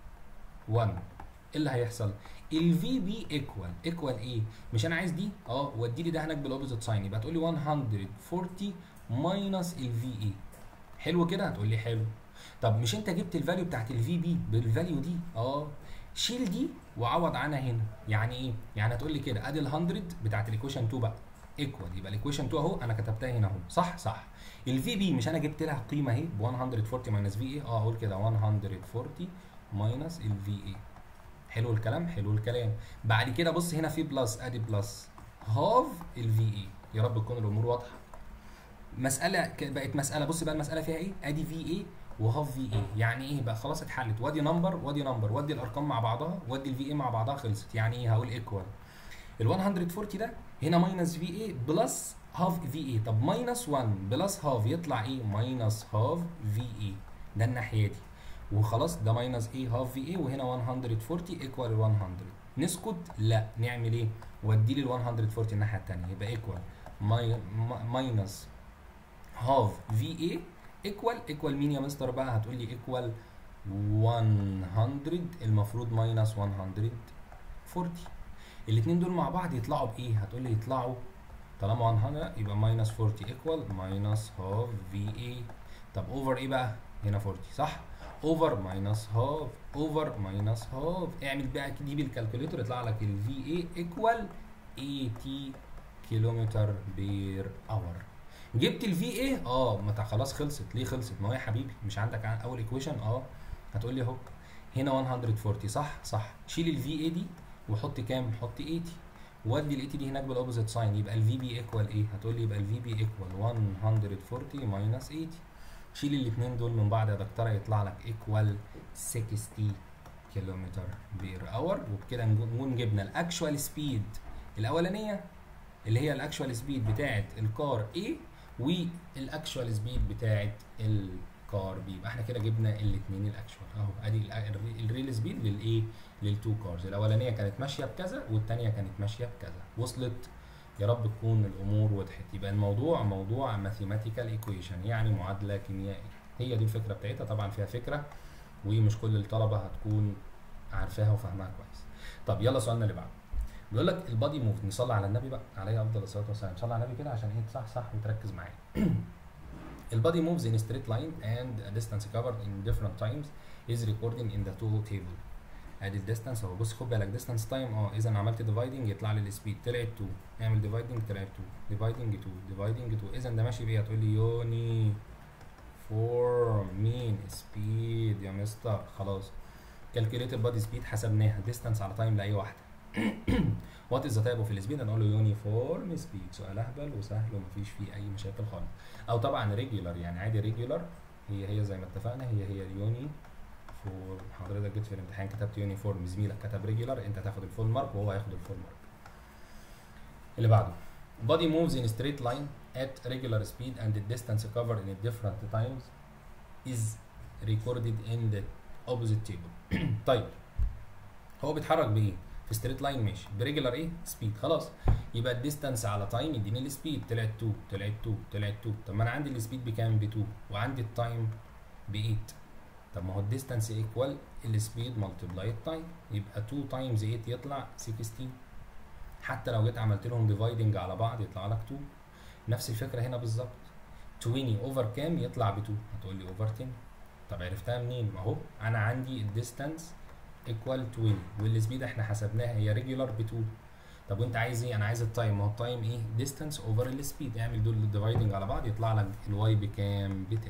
1 ايه اللي هيحصل الفي بي ايكوال ايكوال ايه مش انا عايز دي اه ودي لي ده هناك بالاوبوزيت ساين يبقى تقول لي 140 ماينس الفي اي حلو كده هتقول لي حلو طب مش انت جبت الفاليو بتاعت الفي بي بالفاليو دي اه شيل دي وعوض عنها هنا يعني ايه يعني هتقول لي كده ادي ال 100 بتاعت الايكويشن 2 بقى ايكوال يبقى الايكويشن 2 اهو انا كتبتها هنا اهو صح صح الفي بي مش انا جبت لها قيمه اهي ب 140 ماينس في اي اه اقول كده 140 ماينس الفي اي حلو الكلام حلو الكلام بعد كده بص هنا في بلس ادي بلس هاف الفي اي يا رب تكون الامور واضحه مساله بقت مساله بص بقى المساله فيها ايه ادي في اي وهاف في اي يعني ايه بقى خلاص اتحلت وادي نمبر وادي نمبر وادي الارقام مع بعضها وادي الفي اي مع بعضها خلصت يعني ايه هقول ايكوال ال 140 ده هنا ماينس في اي بلس هاف في اي طب ماينس 1 بلس هاف يطلع ايه ماينس هاف في اي ده الناحيه دي وخلاص ده ماينس ايه هاف في اي وهنا 140 ايكوال 100 نسكت لا نعمل ايه ودي لي ال 140 الناحيه الثانيه يبقى ايكوال ماينس هاف في اي ايكوال ايكوال مين يا مستر بقى هتقول لي ايكوال 100 المفروض ماينس 140 الاثنين دول مع بعض يطلعوا بايه هتقول لي يطلعوا طالما 100 يبقى ماينس 40 ايكوال ماينس هاف في اي طب اوفر ايه بقى هنا 40 صح اوفر ماينس هاف اوفر ماينس هاف اعمل بقى دي بالكالكوليتر يطلع لك الفي اي ايكوال 80 كيلومتر بير اور جبت الفي اي اه ما خلاص خلصت ليه خلصت ما هو يا حبيبي مش عندك اول ايكويشن اه هتقول لي اهو هنا 140 صح صح شيل الفي اي دي وحط كام حط 80 ودي ال 80 دي هناك بالاوبوزيت ساين يبقى الفي بي ايكوال ايه هتقول لي يبقى الفي بي ايكوال 140 ماينس 80 شيل الاثنين دول من بعض يا دكتوره يطلع لك ايكوال 60 كيلومتر بير اور وبكده نكون جبنا الاكشوال سبيد الاولانيه اللي هي الاكشوال سبيد بتاعه الكار A والاكشوال سبيد بتاعه الكار B يبقى احنا كده جبنا الاثنين الاكشوال اهو ادي الريل سبيد للايه للتو كارز الاولانيه كانت ماشيه بكذا والثانيه كانت ماشيه بكذا وصلت يا رب تكون الامور وضحت يبقى الموضوع موضوع ماثيماتيكال ايكويشن يعني معادله كيميائيه هي دي الفكره بتاعتها طبعا فيها فكره ومش كل الطلبه هتكون عارفاها وفاهماها كويس طب يلا سؤالنا اللي بعده بيقول لك البادي موف نصلي على النبي بقى عليه افضل الصلاه والسلام صلي على النبي كده عشان ايه صح صح وتركز معايا البادي moves in a straight line and a distance covered in different times is recording in the two table ادي الديستانس اهو بص خد بالك ديستانس تايم اه اذا عملت ديفايدنج يطلع لي السبيد طلعت 2 اعمل ديفايدنج طلعت 2 ديفايدنج 2 ديفايدنج 2 اذا ده ماشي بيه هتقول لي يوني فور مين سبيد يا مستر خلاص كالكوليتد بادي سبيد حسبناها ديستانس على تايم لاي واحده وات از ذا تايب اوف السبيد هنقول له يونيفورم سبيد سؤال اهبل وسهل ومفيش فيه اي مشاكل خالص او طبعا ريجولار يعني عادي ريجولار هي هي زي ما اتفقنا هي هي اليوني فور حضرتك جيت في الامتحان كتبت يونيفورم زميلك كتب ريجولار انت هتاخد الفول مارك وهو هياخد الفول مارك اللي بعده body moves in a straight line at regular speed and the distance covered in different times is recorded in the opposite table طيب هو بيتحرك بايه في ستريت لاين ماشي بريجولار ايه سبيد خلاص يبقى الديستانس على تايم يديني السبيد طلعت 2 طلعت 2 طلعت 2 طب ما انا عندي السبيد بكام ب 2 وعندي التايم ب 8 طب ما هو الديستانس ايكوال السبيد ملتبلاي التايم يبقى 2 تايمز 8 يطلع 16 حتى لو جيت عملت لهم ديفايدنج على بعض يطلع لك 2 نفس الفكره هنا بالظبط 20 اوفر كام يطلع ب 2 هتقول لي اوفر 10 طب عرفتها منين ما هو انا عندي الديستانس ايكوال 20 والسبيد احنا حسبناها هي ريجولار ب 2 طب وانت عايز ايه انا عايز التايم ما هو التايم ايه ديستانس اوفر السبيد اعمل دول ديفايدنج على بعض يطلع لك الواي بكام ب 10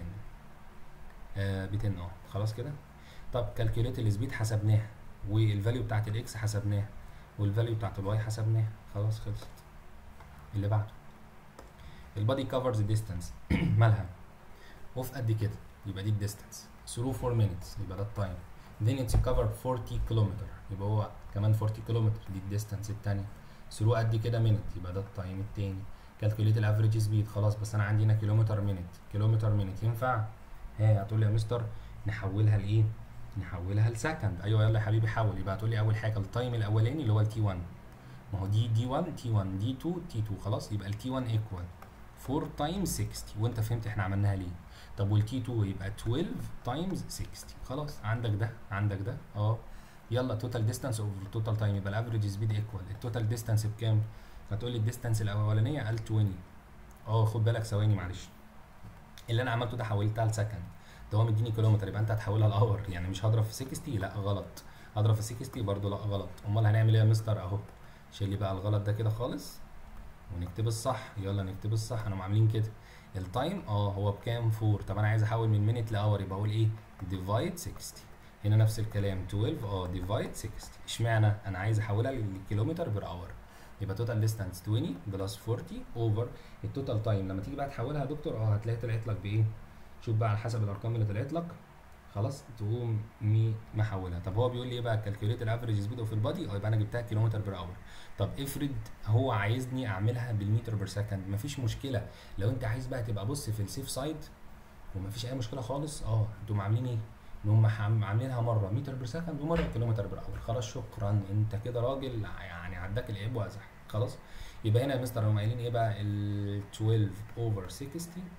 آه ب 10 اه خلاص كده طب كالكوليت السبيد حسبناها والفاليو بتاعت الاكس حسبناها والفاليو بتاعت الواي حسبناها خلاص خلصت اللي بعده البادي كفرز ديستانس مالها اوف قد كده يبقى دي الديستانس through 4 minutes يبقى ده التايم then it's covered 40 كيلومتر يبقى هو كمان 40 كيلومتر دي الديستانس التانية through قد كده minute يبقى ده التايم التاني calculate الافريج سبيد خلاص بس انا عندي هنا كيلومتر مينت كيلومتر مينت ينفع ها هتقول لي يا مستر نحولها لايه نحولها لسكند ايوه يلا يا حبيبي حول يبقى هتقول لي اول حاجه التايم الاولاني اللي هو التي 1 ما هو دي دي 1 تي 1 دي 2 تي 2 خلاص يبقى التي 1 ايكوال 4 تايمز 60 وانت فهمت احنا عملناها ليه طب والتي 2 يبقى 12 تايمز 60 خلاص عندك ده عندك ده اه يلا توتال ديستانس اوفر توتال تايم يبقى الافريج سبيد ايكوال التوتال ديستانس بكام هتقول لي الديستانس الاولانيه قال 20 اه خد بالك ثواني معلش اللي انا عملته ده حولتها لسكند ده هو مديني كيلومتر يبقى انت هتحولها لاور يعني مش هضرب في 60 لا غلط هضرب في 60 برضو لا غلط امال هنعمل ايه يا مستر اهو شيل لي بقى الغلط ده كده خالص ونكتب الصح يلا نكتب الصح انا عاملين كده التايم اه هو بكام 4 طب انا عايز احول من مينيت لاور يبقى اقول ايه ديفايد 60 هنا نفس الكلام 12 اه ديفايد 60 اشمعنى انا عايز احولها للكيلومتر بير اور يبقى توتال ديستانس 20 بلس 40 اوفر التوتال تايم لما تيجي بقى تحولها يا دكتور اه هتلاقي طلعت لك بايه شوف بقى على حسب الارقام اللي طلعت لك خلاص تقوم مي محولها طب هو بيقول لي ايه بقى كالكوليت الافريج سبيد اوف البادي اه يبقى انا جبتها كيلومتر بير اور طب افرض هو عايزني اعملها بالمتر بير سكند مفيش مشكله لو انت عايز بقى تبقى بص في السيف سايد ومفيش اي مشكله خالص اه انتوا عاملين ايه ان هم عاملينها مره متر بير سكند ومره كيلومتر بير اور خلاص شكرا انت كده راجل يعني عداك العيب وازح خلاص يبقى هنا يا مستر هم قايلين ايه بقى ال 12 اوفر 60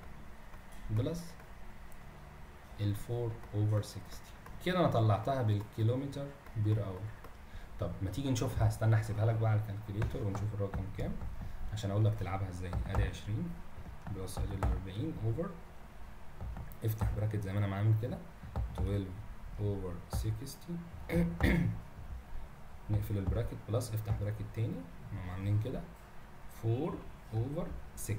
بلس ال 4 اوفر 60 كده انا طلعتها بالكيلومتر بير اور طب ما تيجي نشوفها استنى احسبها لك بقى على الكالكوليتر ونشوف الرقم كام عشان اقول لك تلعبها ازاي ادي 20 بلس ادي ال 40 اوفر افتح براكت زي ما انا معامل كده 12 اوفر 60 نقفل البراكت بلس افتح براكت تاني هم عاملين كده 4 اوفر 60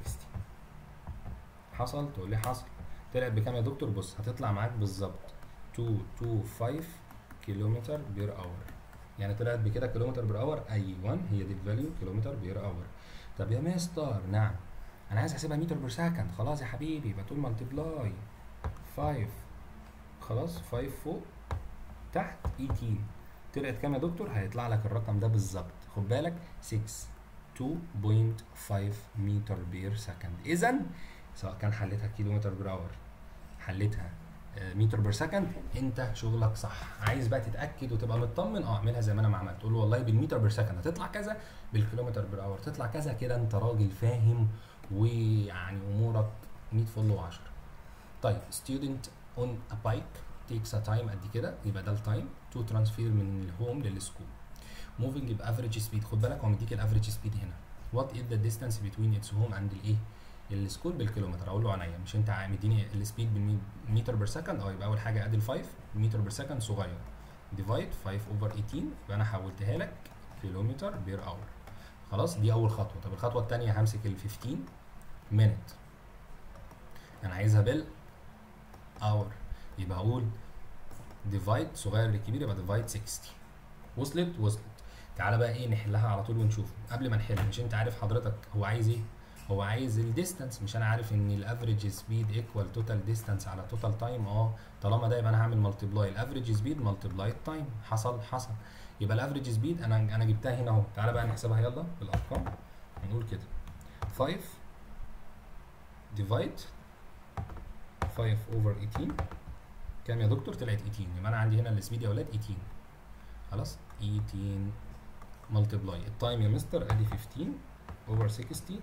حصل تقول لي حصل طلعت بكام يا دكتور بص هتطلع معاك بالظبط 225 كيلومتر بير اور يعني طلعت بكده كيلومتر بير اور ايوه هي دي الفاليو كيلومتر بير اور طب يا مستر نعم انا عايز احسبها متر بير سكند خلاص يا حبيبي يبقى تقول ملتبلاي 5 خلاص 5 فوق تحت 18 طلعت كام يا دكتور هيطلع لك الرقم ده بالظبط خد بالك 6 2.5 متر بير سكند اذا سواء كان حلتها كيلومتر بير اور حلتها متر بير سكند انت شغلك صح عايز بقى تتاكد وتبقى مطمن اه اعملها زي ما انا ما عملت تقول له والله بالمتر بير سكند هتطلع كذا بالكيلومتر بير اور تطلع كذا كده انت راجل فاهم ويعني امورك 100 فل و10 طيب student on a bike takes a time قد كده يبقى ده التايم تو ترانسفير من الهوم للسكول موفينج بافريج سبيد خد بالك هو مديك الافريج سبيد هنا وات از ذا ديستانس بتوين اتس هوم اند الايه السكول بالكيلومتر اقول له عينيا مش انت مديني السبيد بالمتر بير سكند اه يبقى اول حاجه ادي ال 5 متر بير سكند صغير ديفايد 5 اوفر 18 يبقى انا حولتها لك كيلومتر بير اور خلاص دي اول خطوه طب الخطوه الثانيه همسك ال 15 مينت انا عايزها بال اور يبقى اقول ديفايد صغير للكبير يبقى ديفايد 60 وصلت وصلت تعالى بقى ايه نحلها على طول ونشوف قبل ما نحل مش انت عارف حضرتك هو عايز ايه هو عايز الديستانس مش انا عارف ان الافريج سبيد ايكوال توتال ديستانس على توتال تايم اه طالما ده يبقى انا هعمل ملتبلاي الافريج سبيد ملتبلاي التايم حصل حصل يبقى الافريج سبيد انا انا جبتها هنا اهو تعالى بقى نحسبها يلا بالارقام نقول كده 5 ديفايد 5 اوفر 18 كام يا دكتور طلعت 18 يبقى انا عندي هنا السبيد يا ولاد 18 خلاص 18 ملتبلاي التايم يا مستر ادي 15 اوفر 60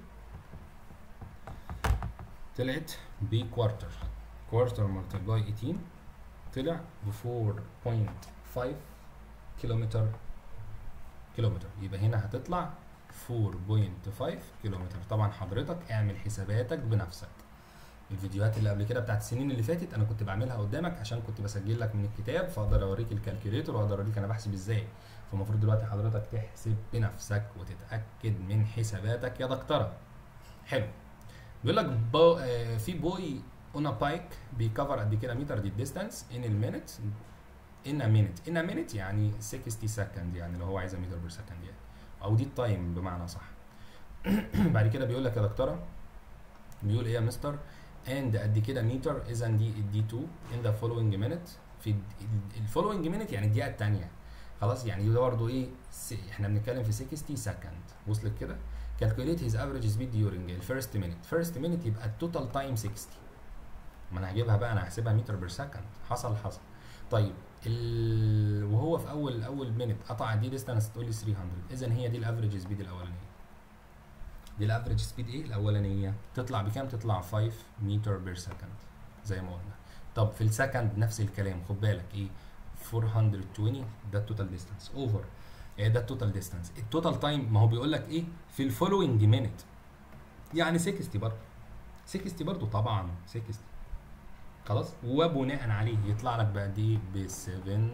طلعت بكوارتر كوارتر ملتبلاي 18 طلع ب 4.5 كيلومتر كيلومتر يبقى هنا هتطلع 4.5 كيلومتر طبعا حضرتك اعمل حساباتك بنفسك الفيديوهات اللي قبل كده بتاعت السنين اللي فاتت انا كنت بعملها قدامك عشان كنت بسجل لك من الكتاب فاقدر اوريك الكالكوليتر واقدر اوريك انا بحسب ازاي فالمفروض دلوقتي حضرتك تحسب بنفسك وتتاكد من حساباتك يا دكتوره حلو بيقول لك بو آه في بوي اون بايك بيكفر قد كده متر دي الديستانس ان المينت ان ا مينت ان ا مينت يعني 60 سكند يعني لو هو عايزها متر بير سكند يعني او دي التايم بمعنى صح بعد كده بيقول لك يا دكتوره بيقول ايه يا مستر اند قد كده متر اذا دي دي 2 ان ذا فولوينج مينت في الفولوينج مينت يعني الدقيقه الثانيه خلاص يعني ده برضه ايه احنا بنتكلم في 60 سكند وصلت كده calculate his average speed during الفيرست مينت فيرست مينت يبقى التوتال تايم 60 ما انا هجيبها بقى انا هحسبها متر بير سكند حصل حصل طيب ال... وهو في اول اول مينت قطع دي ديستانس تقول لي 300 اذا هي دي الافريج سبيد الاولانيه دي الافريج سبيد ايه الاولانيه تطلع بكام تطلع 5 متر بير سكند زي ما قلنا طب في السكند نفس الكلام خد بالك ايه 420 ده التوتال ديستانس اوفر ايه ده التوتال ديستانس التوتال تايم ما هو بيقول لك ايه في الفولوينج مينت يعني 60 برضه 60 برضه طبعا 60 خلاص وبناء عليه يطلع لك بقد ايه ب 7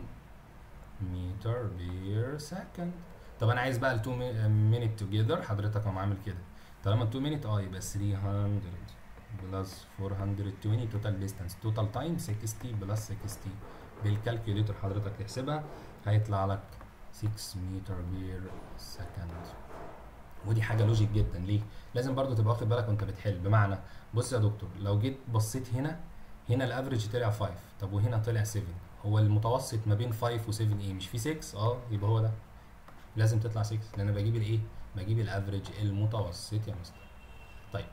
متر بير سكند طب انا عايز بقى ال 2 مينت توجذر حضرتك قام عامل كده طالما 2 مينت اه يبقى 300 بلس 420 توتال ديستانس توتال تايم 60 بلس 60 بالكالكوليتر حضرتك تحسبها هيطلع لك 6 متر بير سكند ودي حاجه لوجيك جدا ليه لازم برضو تبقى واخد بالك وانت بتحل بمعنى بص يا دكتور لو جيت بصيت هنا هنا الافريج طلع 5 طب وهنا طلع 7 هو المتوسط ما بين 5 و7 ايه مش في 6 اه يبقى هو ده لازم تطلع 6 لان انا بجيب الايه بجيب الافريج المتوسط يا مستر طيب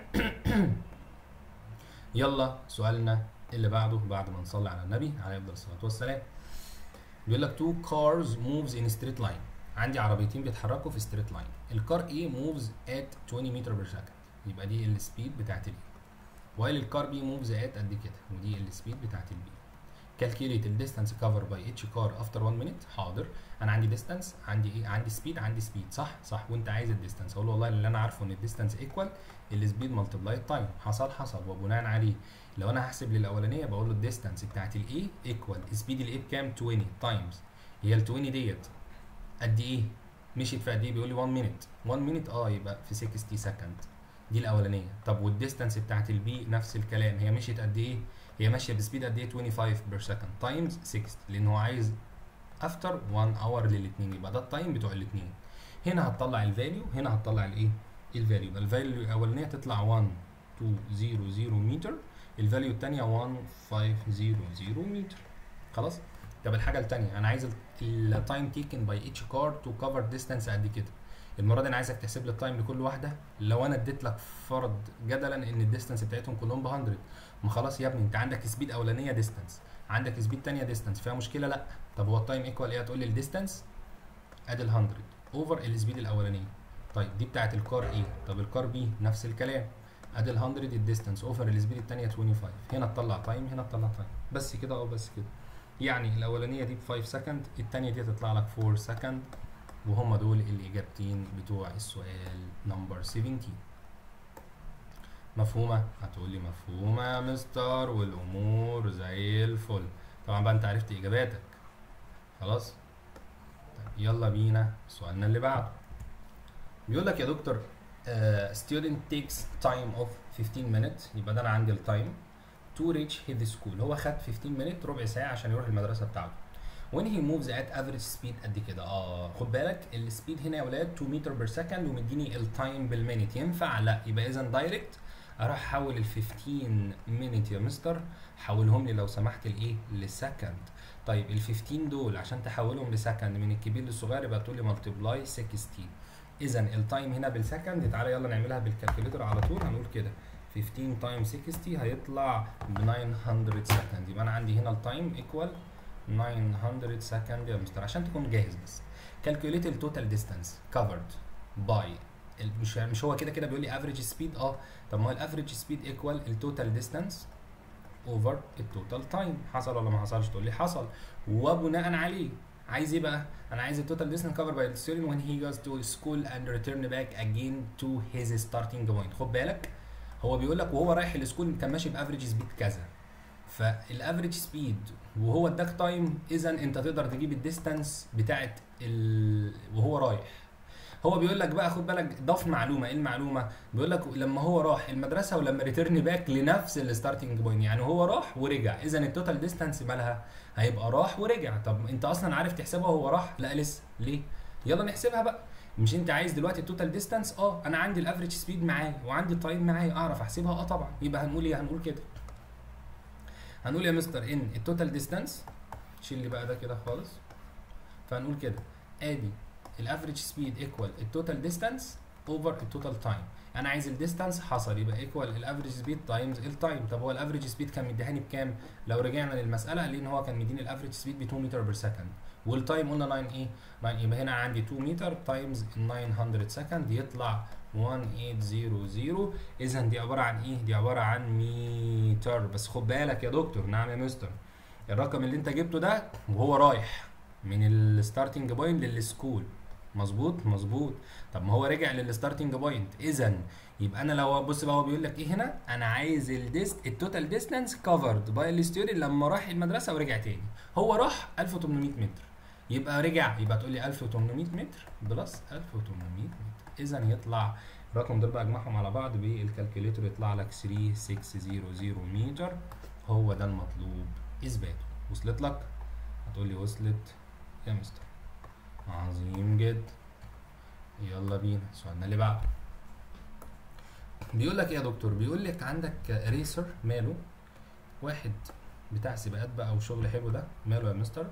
يلا سؤالنا اللي بعده بعد ما نصلي على النبي عليه افضل الصلاه والسلام بيقول لك تو كارز موفز ان ستريت لاين عندي عربيتين بيتحركوا في ستريت لاين الكار A موفز ات 20 متر بير سكند يبقى دي السبيد بتاعت الاي وايل الكار بي موفز ات قد كده ودي السبيد بتاعت البي calculate the distance covered by each car after 1 minute حاضر انا عندي distance عندي ايه عندي سبيد عندي سبيد صح صح وانت عايز الديستانس اقول له والله اللي انا عارفه ان الديستانس ايكوال السبيد ملتبلاي التايم حصل حصل وبناء عليه لو انا هحسب للاولانيه بقول له الديستانس بتاعت الاي ايكوال سبيد الاي بكام 20 تايمز هي ال 20 ديت قد ايه مشيت في قد ايه بيقول لي 1 مينت 1 مينت اه يبقى في 60 سكند دي الاولانيه طب والديستانس بتاعت البي نفس الكلام هي مشيت قد ايه هي ماشيه بسبيد قد ايه 25 بير سكند تايمز 60 لان هو عايز افتر 1 اور للاثنين يبقى ده التايم بتوع الاثنين هنا هتطلع الفاليو هنا هتطلع الايه الفاليو يبقى الفاليو الاولانيه تطلع 1 2 0 0 متر الفاليو الثانيه 1 5 0 0 متر خلاص طب الحاجه الثانيه انا عايز التايم تيكن باي ايتش كار تو كفر ديستانس قد كده المره دي انا عايزك تحسب لي التايم لكل واحده لو انا اديت لك فرض جدلا ان الديستانس بتاعتهم كلهم ب 100 ما خلاص يا ابني انت عندك سبيد اولانيه ديستانس عندك سبيد ثانيه ديستانس فيها مشكله لا طب هو التايم ايكوال ايه هتقول لي الديستانس ادي ال 100 اوفر السبيد الاولانيه طيب دي بتاعت الكار ايه طب الكار بي نفس الكلام ادي ال 100 الديستانس اوفر السبيد الثانيه 25 هنا تطلع تايم هنا تطلع تايم بس كده اه بس كده يعني الاولانيه دي ب 5 سكند الثانيه دي تطلع لك 4 سكند وهم دول الاجابتين بتوع السؤال نمبر 17 مفهومه هتقول لي مفهومه يا مستر والامور زي الفل طبعا بقى انت عرفت اجاباتك خلاص طيب يلا بينا سؤالنا اللي بعده بيقول لك يا دكتور uh, student takes time of 15 minutes يبقى ده انا عندي التايم to reach his school هو خد 15 minute ربع ساعه عشان يروح المدرسه بتاعته when he moves at average speed قد كده اه خد بالك السبيد هنا يا ولاد 2 متر بير سكند ومديني التايم بالمينيت ينفع لا يبقى اذا دايركت اروح احول ال 15 مينيت يا مستر حولهم لي لو سمحت لايه لسكند طيب ال 15 دول عشان تحولهم لسكند من الكبير للصغير يبقى تقول لي ملتبلاي 16 اذا التايم هنا بالسكند تعالى يلا نعملها بالكالكوليتر على طول هنقول كده 15 تايم 60 هيطلع ب 900 سكند يبقى انا عندي هنا التايم ايكوال 900 سكند يا مستر عشان تكون جاهز بس calculate التوتال ديستانس covered by مش مش هو كده كده بيقول لي افريج سبيد اه طب ما هو الافريج سبيد ايكوال التوتال ديستانس اوفر التوتال تايم حصل ولا ما حصلش تقول لي حصل وبناء عليه عايز ايه بقى؟ انا عايز التوتال ديستانس covered by the student when he goes to school and return back again to his starting point خد بالك هو بيقول لك وهو رايح السكول كان ماشي بافريج سبيد كذا فالافريج سبيد وهو اداك تايم اذا انت تقدر تجيب الديستانس بتاعت ال... وهو رايح هو بيقول لك بقى خد بالك ضاف معلومه ايه المعلومه بيقول لك لما هو راح المدرسه ولما ريتيرن باك لنفس الستارتنج بوينت يعني هو راح ورجع اذا التوتال ديستانس مالها هيبقى راح ورجع طب انت اصلا عارف تحسبها وهو راح لا لسه ليه يلا نحسبها بقى مش انت عايز دلوقتي التوتال ديستانس اه انا عندي الافريج سبيد معايا وعندي التايم معايا اعرف احسبها اه طبعا يبقى هنقول ايه هنقول كده هنقول يا مستر ان التوتال ديستانس شيل لي بقى ده كده خالص فهنقول كده ادي الافريج سبيد ايكوال التوتال ديستانس اوفر التوتال تايم انا عايز الديستانس حصل يبقى ايكوال الافريج سبيد تايمز التايم طب هو الافريج سبيد كان مديهاني بكام لو رجعنا للمساله قال لي ان هو كان مديني الافريج سبيد ب 2 متر بير سكند والتايم قلنا 9 ايه 9 يبقى هنا عندي 2 متر تايمز 900 سكند يطلع 1800 اذا دي عباره عن ايه دي عباره عن متر بس خد بالك يا دكتور نعم يا مستر الرقم اللي انت جبته ده وهو رايح من الستارتنج بوينت للسكول مظبوط مظبوط طب ما هو رجع للستارتنج بوينت اذا يبقى انا لو بص بقى هو بيقول لك ايه هنا انا عايز الديست التوتال ديستانس كفرد باي الستودنت لما راح المدرسه ورجع تاني هو راح 1800 متر يبقى رجع يبقى تقول لي 1800 متر بلس 1800 متر اذا يطلع الرقم دول بقى اجمعهم على بعض بالكالكوليتر يطلع لك 3600 متر هو ده المطلوب اثباته وصلت لك هتقول لي وصلت يا مستر عظيم جدا يلا بينا سؤالنا اللي بعده بيقول لك ايه يا دكتور بيقول لك عندك ريسر ماله واحد بتاع سباقات بقى وشغل حلو ده ماله يا مستر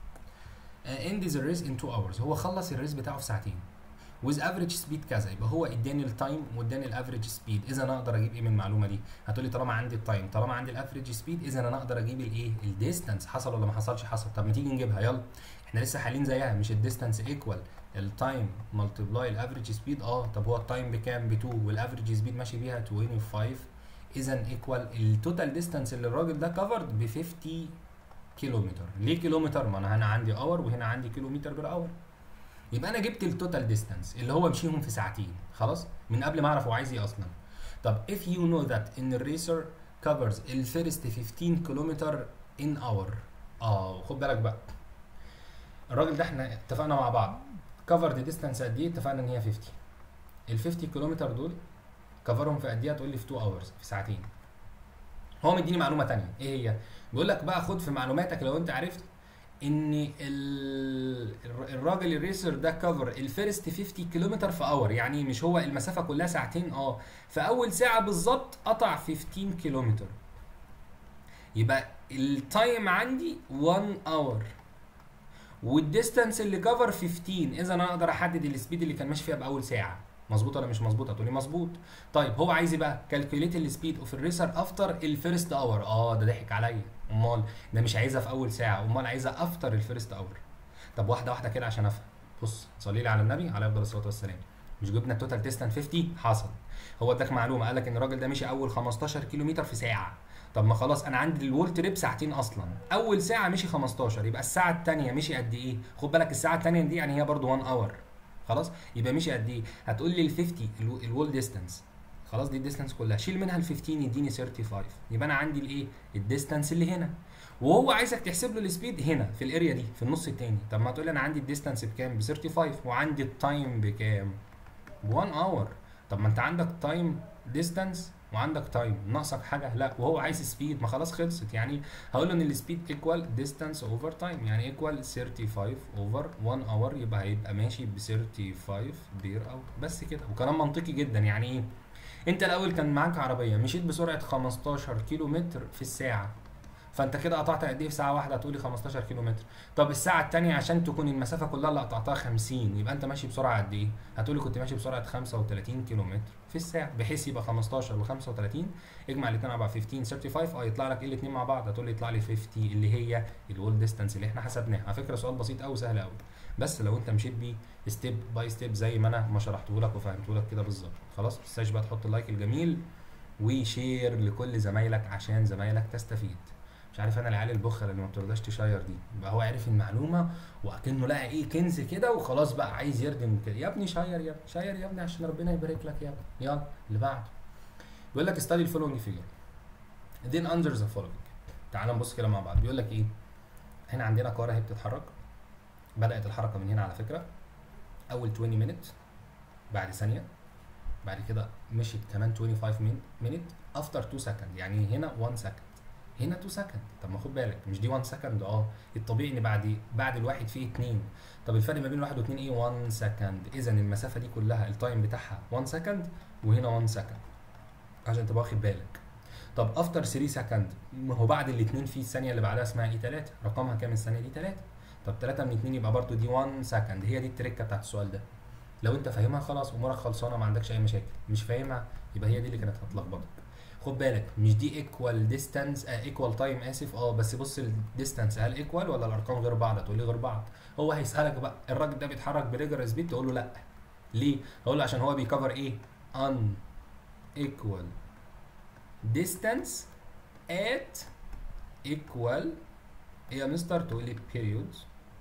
اند ذا ريس ان 2 hours هو خلص الريس بتاعه في ساعتين with average speed كذا يبقى هو اداني التايم واداني الافريج سبيد اذا انا اقدر اجيب ايه من المعلومه دي هتقولي طالما عندي التايم طالما عندي الافريج سبيد اذا انا اقدر اجيب الايه الديستانس حصل ولا ما حصلش حصل طب ما تيجي نجيبها يلا احنا لسه حالين زيها مش الديستانس ايكوال التايم ملتبلاي الافريج سبيد اه طب هو التايم بكام ب 2 والافريج سبيد ماشي بيها 25 اذا ايكوال التوتال ديستانس اللي الراجل ده كفرد ب 50 كيلومتر ليه كيلومتر ما انا هنا عندي اور وهنا عندي كيلومتر بير اور يبقى انا جبت التوتال ديستانس اللي هو مشيهم في ساعتين خلاص من قبل ما اعرف هو عايز ايه اصلا طب if you know that ان الريسر covers الفيرست 15 كيلومتر ان اور اه خد بالك بقى الراجل ده احنا اتفقنا مع بعض كفر دي ديستانس قد ايه اتفقنا ان هي 50 ال 50 كيلومتر دول كفرهم في قد ايه هتقول لي في 2 اورز في ساعتين هو مديني معلومه ثانيه ايه هي بيقول لك بقى خد في معلوماتك لو انت عرفت ان الراجل الريسر ده كفر الفيرست 50 كيلومتر في اور يعني مش هو المسافه كلها ساعتين اه في اول ساعه بالظبط قطع 15 كيلومتر يبقى التايم عندي 1 اور والديستانس اللي كفر 15 اذا انا اقدر احدد السبيد اللي كان ماشي فيها باول ساعه مظبوط ولا مش مظبوط هتقولي مظبوط طيب هو عايز ايه بقى كالكوليت السبيد اوف الريسر افتر الفيرست اور اه ده ضحك عليا امال ده مش عايزها في اول ساعه امال عايزها افتر الفيرست اور طب واحده واحده كده عشان افهم بص صلي لي على النبي عليه افضل الصلاه والسلام مش جبنا التوتال ديستانس 50 حصل هو اداك معلومه قال لك ان الراجل ده مشي اول 15 كيلومتر في ساعه طب ما خلاص انا عندي الول تريب ساعتين اصلا اول ساعه مشي 15 يبقى الساعه الثانيه مشي قد ايه خد بالك الساعه الثانيه دي يعني هي برضو 1 اور خلاص يبقى مشي قد ايه هتقول لي ال 50 الول ديستانس خلاص دي الديستانس كلها شيل منها ال 15 يديني 35 يبقى انا عندي الايه الديستانس اللي هنا وهو عايزك تحسب له السبيد هنا في الاريا دي في النص الثاني طب ما تقول لي انا عندي الديستانس بكام ب 35 وعندي التايم بكام ب 1 اور طب ما انت عندك تايم ديستانس وعندك تايم ناقصك حاجه لا وهو عايز سبيد ما خلاص خلصت يعني هقول له ان السبيد ايكوال ديستانس اوفر تايم يعني ايكوال 35 اوفر 1 اور يبقى هيبقى ماشي ب 35 بير اور بس كده وكلام منطقي جدا يعني ايه انت الاول كان معاك عربيه مشيت بسرعه 15 كيلو متر في الساعه فانت كده قطعت قد ايه في ساعه واحده هتقولي 15 كيلو متر طب الساعه الثانيه عشان تكون المسافه كلها اللي قطعتها 50 يبقى انت ماشي بسرعه قد ايه هتقولي كنت ماشي بسرعه 35 كيلو متر في الساعه بحيث يبقى 15 و35 اجمع الاثنين مع 15 35 اه يطلع لك ايه الاثنين مع بعض هتقول لي يطلع لي 50 اللي هي الول ديستانس اللي احنا حسبناها على فكره سؤال بسيط قوي سهل قوي بس لو انت مشيت بيه ستيب باي ستيب زي ما انا ما شرحته لك وفهمته لك كده بالظبط خلاص ما تنساش بقى تحط اللايك الجميل وشير لكل زمايلك عشان زمايلك تستفيد مش عارف انا العيال البخل اللي ما بترضاش تشير دي يبقى هو عرف المعلومه واكنه لقى ايه كنز كده وخلاص بقى عايز يردم كده يا ابني شير يا ابني شير يا ابني عشان ربنا يبارك لك يا ابني يلا اللي بعده بيقول لك study الفولوينج فيجر then under the following تعال نبص كده مع بعض بيقول لك ايه هنا عندنا كاره اهي بتتحرك بدات الحركه من هنا على فكره اول 20 minute بعد ثانيه بعد كده مشيت كمان 25 minute after 2 second يعني هنا 1 second هنا 2 سكند طب ما خد بالك مش دي 1 سكند اه الطبيعي ان بعد بعد الواحد فيه 2 طب الفرق ما بين الواحد واثنين ايه 1 سكند اذا المسافه دي كلها التايم بتاعها 1 سكند وهنا 1 سكند عشان تبقى واخد بالك طب افتر 3 سكند ما هو بعد الاثنين في الثانيه اللي بعدها اسمها ايه 3 رقمها كام الثانيه دي 3 طب 3 من 2 يبقى برضو دي 1 سكند هي دي التركه بتاعت السؤال ده لو انت فاهمها خلاص امورك خلصانه ما عندكش اي مشاكل مش فاهمها يبقى هي دي اللي كانت هتلخبطك خد بالك مش دي ايكوال ديستانس ايكوال تايم اسف اه بس بص الديستانس هل ايكوال ولا الارقام غير بعض هتقول لي غير بعض هو هيسالك بقى الراجل ده بيتحرك بريجر سبيد تقول له لا ليه هقول له عشان هو بيكفر ايه ان equal distance at equal ايه يا مستر تقول لي periods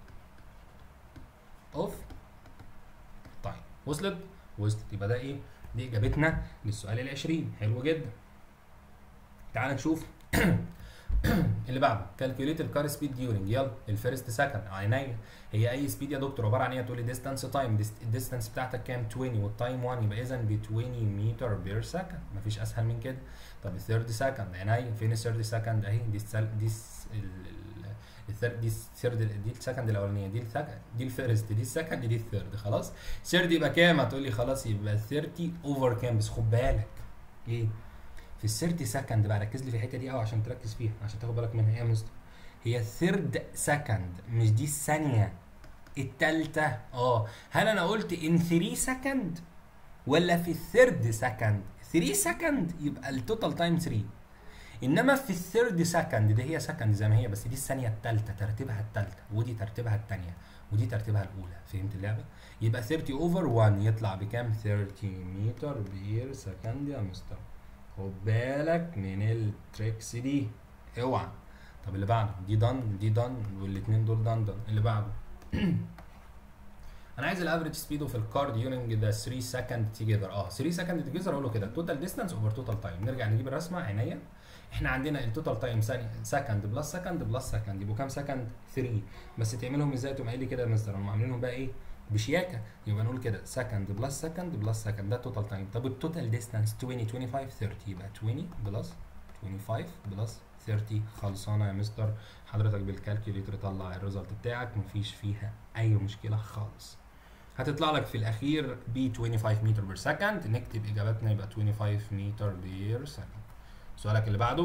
of time وصلت وصلت يبقى ده ايه دي اجابتنا للسؤال العشرين حلو جدا تعال نشوف اللي بعده كالكوليت الكار سبيد ديورنج يلا الفيرست سكند عينيا هي اي سبيد يا دكتور عباره عن ايه تقول لي ديستانس تايم الديستانس بتاعتك كام 20 والتايم 1 يبقى اذا ب 20 متر بير سكند مفيش اسهل من كده طب الثيرد سكند عينيا فين الثيرد سكند اهي دي السل... دي الس... ال... الثيرد دي الثيرد دي السكند الاولانيه دي السكند دي الفيرست دي السكند دي الثيرد خلاص ثيرد يبقى كام هتقول لي خلاص يبقى 30 اوفر كام بس خد بالك ايه في ال 30 سكند بقى ركز لي في الحته دي قوي عشان تركز فيها عشان تاخد بالك منها ايه يا مستر هي الثيرد سكند مش دي الثانيه التالتة اه هل انا قلت ان 3 سكند ولا في الثيرد سكند 3 سكند يبقى التوتال تايم 3 انما في الثيرد سكند دي هي سكند زي ما هي بس دي الثانيه الثالثه ترتيبها الثالثه ودي ترتيبها الثانيه ودي ترتيبها الاولى فهمت اللعبه يبقى 30 اوفر 1 يطلع بكام 30 متر بير سكند يا مستر خد بالك من التريكس دي اوعى طب اللي بعده دي دان دي دان والاثنين دول دان دان اللي بعده انا عايز الافريج سبيد اوف الكار ديورنج ذا 3 سكند توجذر اه 3 سكند توجذر اقول له كده توتال ديستانس اوفر توتال تايم نرجع نجيب الرسمه عينيا احنا عندنا التوتال تايم سكند بلس سكند بلس سكند يبقوا كام سكند 3 بس تعملهم ازاي تقوم قايل لي كده يا مستر هم عاملينهم بقى ايه بشياكه يبقى نقول كده سكند بلس سكند بلس سكند ده توتال تايم طب التوتال ديستانس 20 25 30 يبقى 20 بلس 25 بلس 30 خلصانه يا مستر حضرتك بالكالكوليتر طلع الريزلت بتاعك مفيش فيها اي مشكله خالص هتطلع لك في الاخير ب 25 متر بير سكند نكتب اجابتنا يبقى 25 متر بير سكند سؤالك اللي بعده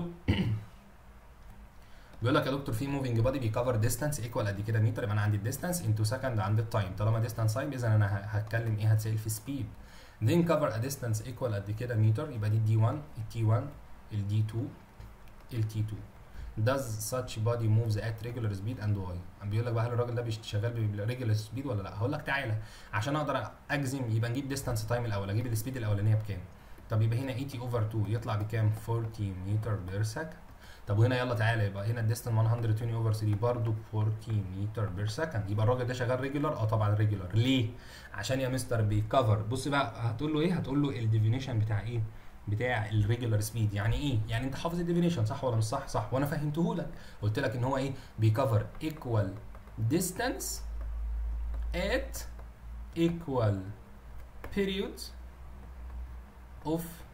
بيقول لك يا دكتور في موفينج بادي بيكفر ديستانس ايكوال قد كده متر يبقى انا عندي الديستانس انتو سكند عند التايم طالما ديستانس تايم اذا انا هتكلم ايه هتسال في سبيد then cover a distance equal قد كده متر يبقى دي دي 1 التي 1 الدي 2 التي 2 does such body moves at regular speed and why بيقول لك بقى هل الراجل ده شغال بالريجولار سبيد ولا لا هقول لك تعالى عشان اقدر اجزم يبقى نجيب ديستانس تايم الاول اجيب السبيد الاولانيه بكام طب يبقى هنا 80 اوفر 2 يطلع بكام 40 متر بير سكند طب وهنا يلا تعالى يبقى هنا الديستانس 120 اوفر 3 برضه 40 متر بير سكند يبقى الراجل ده شغال ريجولار اه طبعا ريجولار ليه عشان يا مستر بيكفر بص بقى هتقول له ايه هتقول له الديفينيشن بتاع ايه بتاع الريجولار سبيد يعني ايه يعني انت حافظ الديفينيشن صح ولا مش صح صح وانا فهمته لك قلت لك ان هو ايه بيكفر ايكوال ديستانس at equal periods of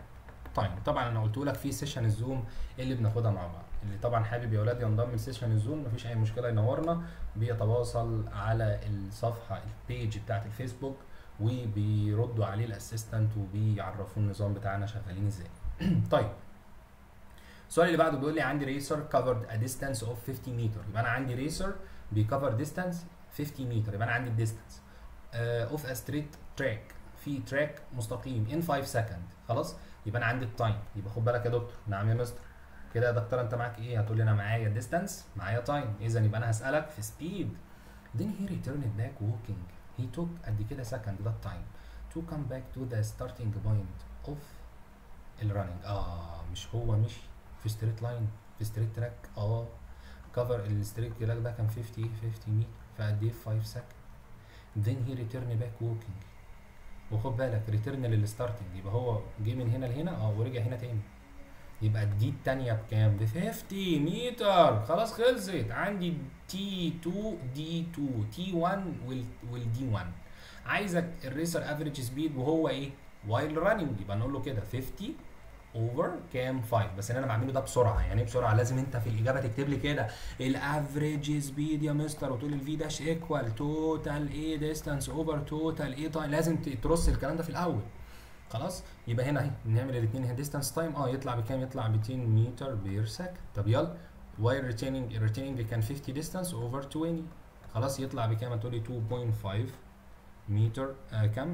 تايم طبعا انا قلت لك في سيشن الزوم اللي بناخدها مع بعض اللي طبعا حابب يا اولاد ينضم لسيشن الزوم مفيش اي مشكله ينورنا بيتواصل على الصفحه البيج بتاعت الفيسبوك وبيردوا عليه الاسيستنت وبيعرفوه النظام بتاعنا شغالين ازاي طيب السؤال اللي بعده بيقول لي عندي ريسر covered a distance of 50 متر يبقى انا عندي ريسر بيكفر ديستانس 50 متر يبقى انا عندي الديستانس اوف ا ستريت تراك في تراك مستقيم in 5 سكند خلاص يبقى انا عندي التايم يبقى خد بالك يا دكتور نعم يا مستر كده يا دكتور انت معاك ايه هتقول لي انا معايا ديستانس معايا تايم اذا يبقى انا هسالك في سبيد then he returned back walking he took قد كده سكند ده التايم to come back to the starting point of الرننج اه مش هو مشي في ستريت لاين في ستريت تراك اه كفر الستريت تراك ده كان 50 50 متر فقد ايه في 5 سكند then he returned back walking وخد بالك ريتيرن للستارتنج يبقى هو جه من هنا لهنا اه ورجع هنا تاني يبقى دي التانية بكام؟ ب 50 متر خلاص خلصت عندي تي 2 دي 2 تي 1 والدي 1 عايزك الريسر افريج سبيد وهو ايه؟ وايل راننج يبقى نقول له كده 50 اوفر كام 5 بس انا بعمله ده بسرعه يعني ايه بسرعه لازم انت في الاجابه تكتب لي كده الافريج سبيد يا مستر وتقول الفي داش ايكوال توتال ايه ديستانس اوفر توتال ايه تايم لازم ترص الكلام ده في الاول خلاص يبقى هنا اهي نعمل الاثنين هنا ديستانس تايم اه يطلع بكام يطلع ب 200 متر بير سكند طب يلا واير ريتيننج الريتيننج كان 50 ديستانس اوفر 20 خلاص يطلع بكام هتقول لي 2.5 متر آه كام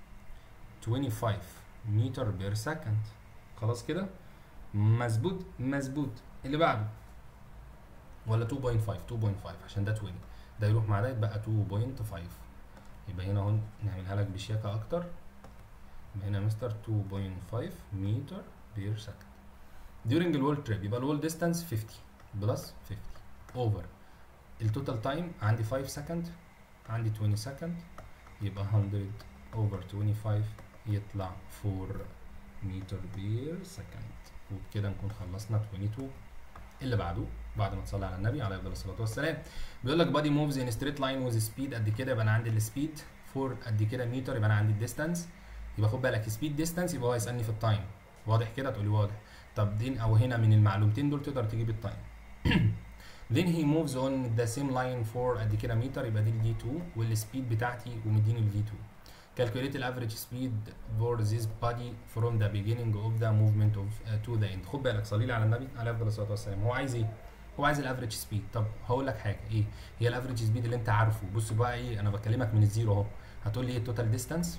25 متر بير سكند خلاص كده مظبوط مظبوط اللي بعده ولا 2.5 2.5 عشان ده 20 ده يروح مع ده يبقى 2.5 يبقى هنا اهو نعملها لك بشياكه اكتر يبقى هنا مستر 2.5 متر بير سكند during الوول تريب يبقى الوول ديستانس 50 بلس 50 اوفر التوتال تايم عندي 5 سكند عندي 20 سكند يبقى 100 اوفر 25 يطلع 4 متر بير سكند وبكده نكون خلصنا 22 اللي بعده بعد ما تصلي على النبي عليه افضل الصلاه والسلام بيقول لك بادي موفز ان ستريت لاين ويز سبيد قد كده يبقى انا عندي السبيد 4 قد كده متر يبقى انا عندي الديستانس يبقى خد بالك سبيد ديستانس يبقى هو هيسالني في التايم واضح كده تقول لي واضح طب دين او هنا من المعلومتين دول تقدر تجيب التايم then he moves on the same line for قد كده متر يبقى دي الدي 2 والسبيد بتاعتي ومديني الفي 2 calculate the average speed for this body from the beginning of the movement of uh, to the end خد بالك صلي لي على النبي عليه افضل الصلاه والسلام هو عايز ايه هو عايز الافريج سبيد طب هقول لك حاجه ايه هي الافريج سبيد اللي انت عارفه بص بقى ايه انا بكلمك من الزيرو اهو هتقول لي ايه التوتال ديستانس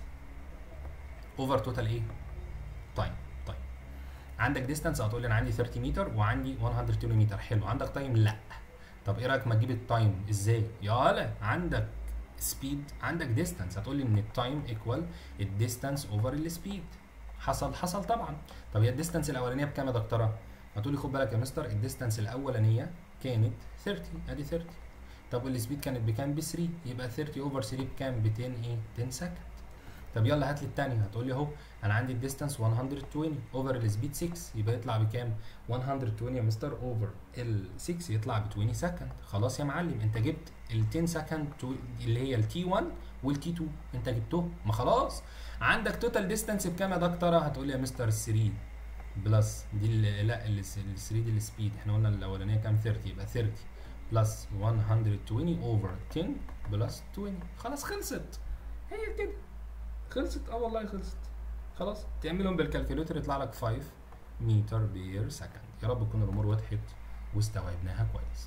اوفر توتال ايه تايم طيب عندك ديستانس هتقول لي انا عندي 30 متر وعندي 100 كيلو متر حلو عندك تايم لا طب ايه رايك ما تجيب التايم ازاي يالا عندك سبيد عندك ديستانس هتقول لي ان التايم ايكوال الديستانس اوفر السبيد حصل حصل طبعا طب هي الديستانس الاولانيه بكام يا دكتوره هتقول لي خد بالك يا مستر الديستانس الاولانيه كانت 30 ادي 30 طب والسبيد كانت بكام ب 3 يبقى 30 اوفر 3 بكام ب 10 ايه 10 سكند طب يلا هات لي الثانيه هتقول لي اهو انا عندي الديستانس 120 اوفر السبيد 6 يبقى يطلع بكام 120 يا مستر اوفر ال 6 يطلع ب 20 سكند خلاص يا معلم انت جبت ال 10 سكند اللي هي التي 1 والتي 2 انت جبتهم ما خلاص عندك توتال ديستانس بكام يا دكتوره هتقول لي يا مستر 3 بلس دي ال لا ال 3 دي السبيد احنا قلنا الاولانيه كام 30 يبقى 30 بلس 120 اوفر 10 بلس 20 خلاص خلصت هي كده خلصت اه والله خلصت خلاص تعملهم بالكالكوليتر يطلع لك 5 متر بير سكند يا رب تكون الامور وضحت واستوعبناها كويس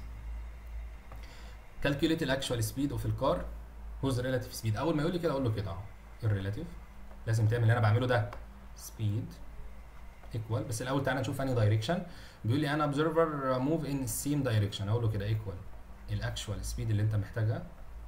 كالكوليت الاكشوال سبيد اوف الكار هوز ريلاتيف سبيد اول ما يقول لي كده اقول له كده اهو الريلاتيف لازم تعمل اللي انا بعمله ده سبيد ايكوال بس الاول تعالى نشوف انهي دايركشن بيقول لي انا اوبزرفر موف ان سيم دايركشن اقول له كده ايكوال الاكشوال سبيد اللي انت محتاجها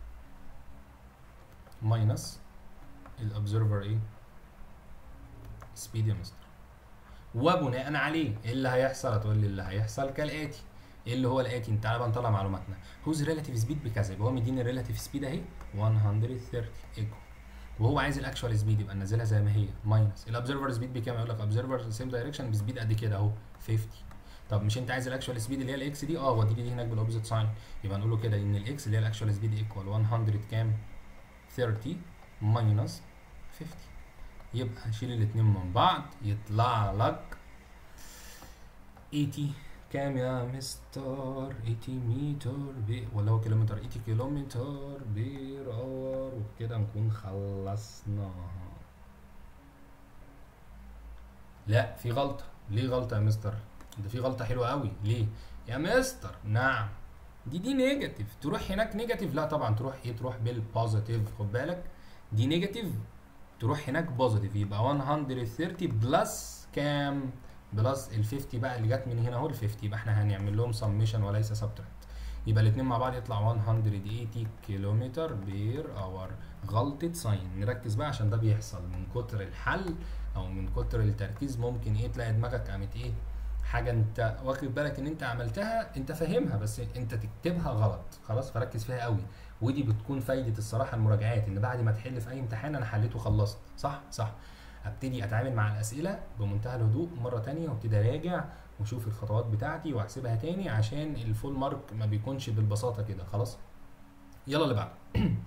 ماينس الاوبزرفر ايه سبيد يا مستر وبناء عليه ايه اللي هيحصل هتقول لي اللي هيحصل كالاتي ايه اللي هو الاتي انت تعالى بقى نطلع معلوماتنا هوز ريلاتيف سبيد بكذا يبقى هو مديني الريلاتيف سبيد اهي 130 ايكو وهو عايز الاكشوال سبيد يبقى ننزلها زي ما هي ماينس الاوبزرفر سبيد بكام يقول لك اوبزرفر سيم دايركشن بسبيد قد كده اهو 50 طب مش انت عايز الاكشوال سبيد اللي هي الاكس دي اه ودي دي هناك بالاوبزيت ساين يبقى نقول له كده ان الاكس اللي هي الاكشوال سبيد ايكوال 100 كام 30 ماينس 50 يبقى شيل الاتنين من بعض يطلع لك 80 كام يا مستر 80 متر بي ولا هو كيلومتر 80 كيلومتر بير اور وبكده نكون خلصنا لا في غلطة ليه غلطة يا مستر ده في غلطة حلوة قوي ليه يا مستر نعم دي دي نيجاتيف تروح هناك نيجاتيف لا طبعا تروح ايه تروح بالبوزيتيف خد بالك دي نيجاتيف تروح هناك بوزيتيف يبقى 130 بلس كام بلس ال 50 بقى اللي جت من هنا اهو ال 50 يبقى احنا هنعمل لهم سميشن وليس سبتراكت يبقى الاثنين مع بعض يطلع 180 كيلومتر بير اور غلطة ساين نركز بقى عشان ده بيحصل من كتر الحل او من كتر التركيز ممكن ايه تلاقي دماغك قامت ايه حاجه انت واخد بالك ان انت عملتها انت فاهمها بس انت تكتبها غلط خلاص فركز فيها قوي ودي بتكون فايده الصراحه المراجعات ان بعد ما تحل في اي امتحان انا حليته وخلصت صح صح ابتدي اتعامل مع الاسئله بمنتهى الهدوء مره تانية وابتدي اراجع واشوف الخطوات بتاعتي واحسبها تاني عشان الفول مارك ما بيكونش بالبساطه كده خلاص يلا اللي بعده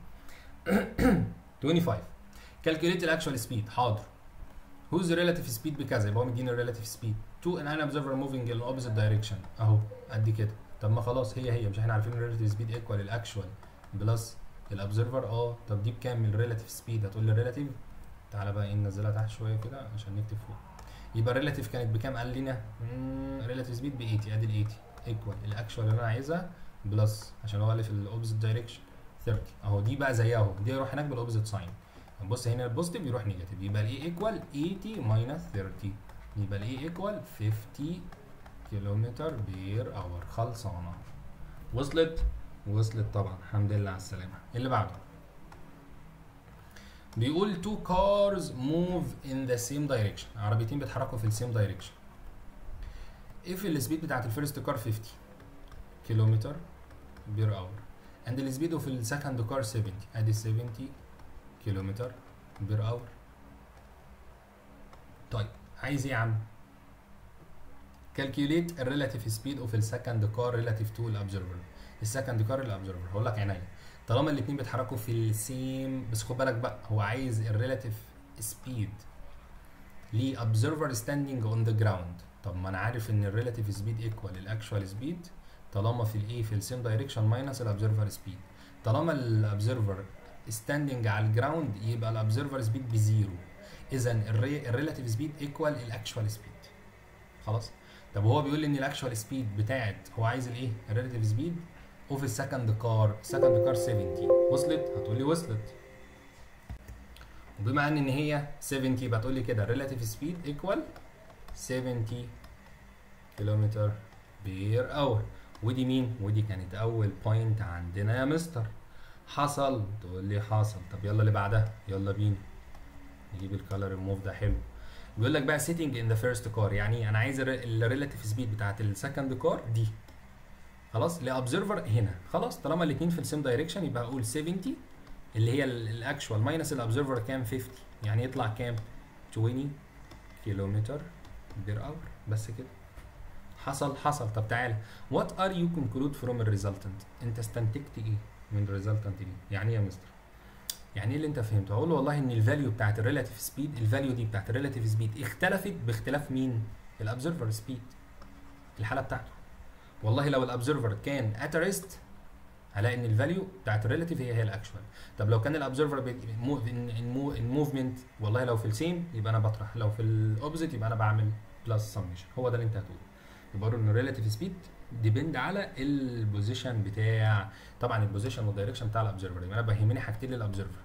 25 calculate الاكشوال سبيد حاضر whose relative speed بكذا يبقى هو مديني الريلاتيف سبيد to an observer moving in opposite direction اهو قد كده طب ما خلاص هي هي مش احنا عارفين الريلاتيف سبيد ايكوال الاكشوال بلس الابزرفر اه طب دي بكام الريلاتيف سبيد هتقول لي الريلاتيف تعالى بقى ايه ننزلها تحت شويه كده عشان نكتب فوق يبقى الريلاتيف كانت بكام قال لنا ريلاتيف سبيد ب 80 ادي ال 80 ايكوال الاكشوال اللي انا عايزها بلس عشان هو اللي في الاوبزيت دايركشن 30 اهو دي بقى زيها اهو دي يروح هناك بالاوبزيت ساين بص هنا البوزيتيف يروح نيجاتيف يبقى الاي ايكوال 80 ماينس 30 يبقى الاي ايكوال 50 كيلومتر بير اور خلصانه وصلت وصلت طبعا الحمد لله على السلامه اللي بعده بيقول two cars move in the same direction عربيتين بيتحركوا في السيم دايركشن if السبيد بتاعت الفيرست كار 50 كيلومتر بير اور and السبيد اوف السكند كار 70 ادي 70 كيلومتر بير اور طيب عايز ايه يا عم calculate the relative speed of the second car relative to الابزرفر السكند كار الابزرفر هقول لك عينيا طالما الاثنين بيتحركوا في السيم بس خد بالك بقى هو عايز الريلاتيف سبيد لابزرفر ستاندينج اون ذا جراوند طب ما انا عارف ان الريلاتيف سبيد ايكوال الاكشوال سبيد طالما في الايه في السيم دايركشن ماينس الابزرفر سبيد طالما الابزرفر ستاندنج على الجراوند يبقى الابزرفر سبيد بزيرو اذا الريلاتيف سبيد ايكوال الاكشوال سبيد خلاص طب هو بيقول لي ان الاكشوال سبيد بتاعت هو عايز الايه الريلاتيف سبيد اوف السكند كار سكند كار 70 وصلت هتقول لي وصلت وبما ان ان هي 70 يبقى تقول لي كده الريلاتيف سبيد ايكوال 70 كيلومتر بير اور ودي مين ودي كانت اول بوينت عندنا يا مستر حصل تقول لي حصل طب يلا اللي بعدها يلا بينا نجيب الكالر ريموف ده حلو بيقول لك بقى سيتنج ان ذا فيرست كار يعني انا عايز الريلاتيف سبيد بتاعت السكند كار دي خلاص لابزرفر هنا خلاص طالما الاثنين في السيم دايركشن يبقى اقول 70 اللي هي الاكشوال ماينس الابزرفر كام 50 يعني يطلع كام 20 كيلومتر بير اور بس كده حصل حصل طب تعالى وات ار يو كونكلود فروم الريزلتنت انت استنتجت ايه من الريزلتنت دي يعني ايه يا مستر يعني ايه اللي انت فهمته اقول له والله ان الفاليو بتاعت الريلاتيف سبيد الفاليو دي بتاعت الريلاتيف سبيد اختلفت باختلاف مين الابزرفر سبيد الحاله بتاعته والله لو الابزرفر كان ات ريست هلاقي ان الفاليو بتاعت الريلاتيف هي هي الاكشوال طب لو كان الابزرفر الموفمنت والله لو في السيم يبقى انا بطرح لو في الاوبزيت يبقى انا بعمل بلس سميشن هو ده اللي انت هتقوله يبقى ان الريلاتيف سبيد ديبند على البوزيشن بتاع طبعا البوزيشن والدايركشن بتاع الابزرفر يبقى انا بيهمني حاجتين للابزرفر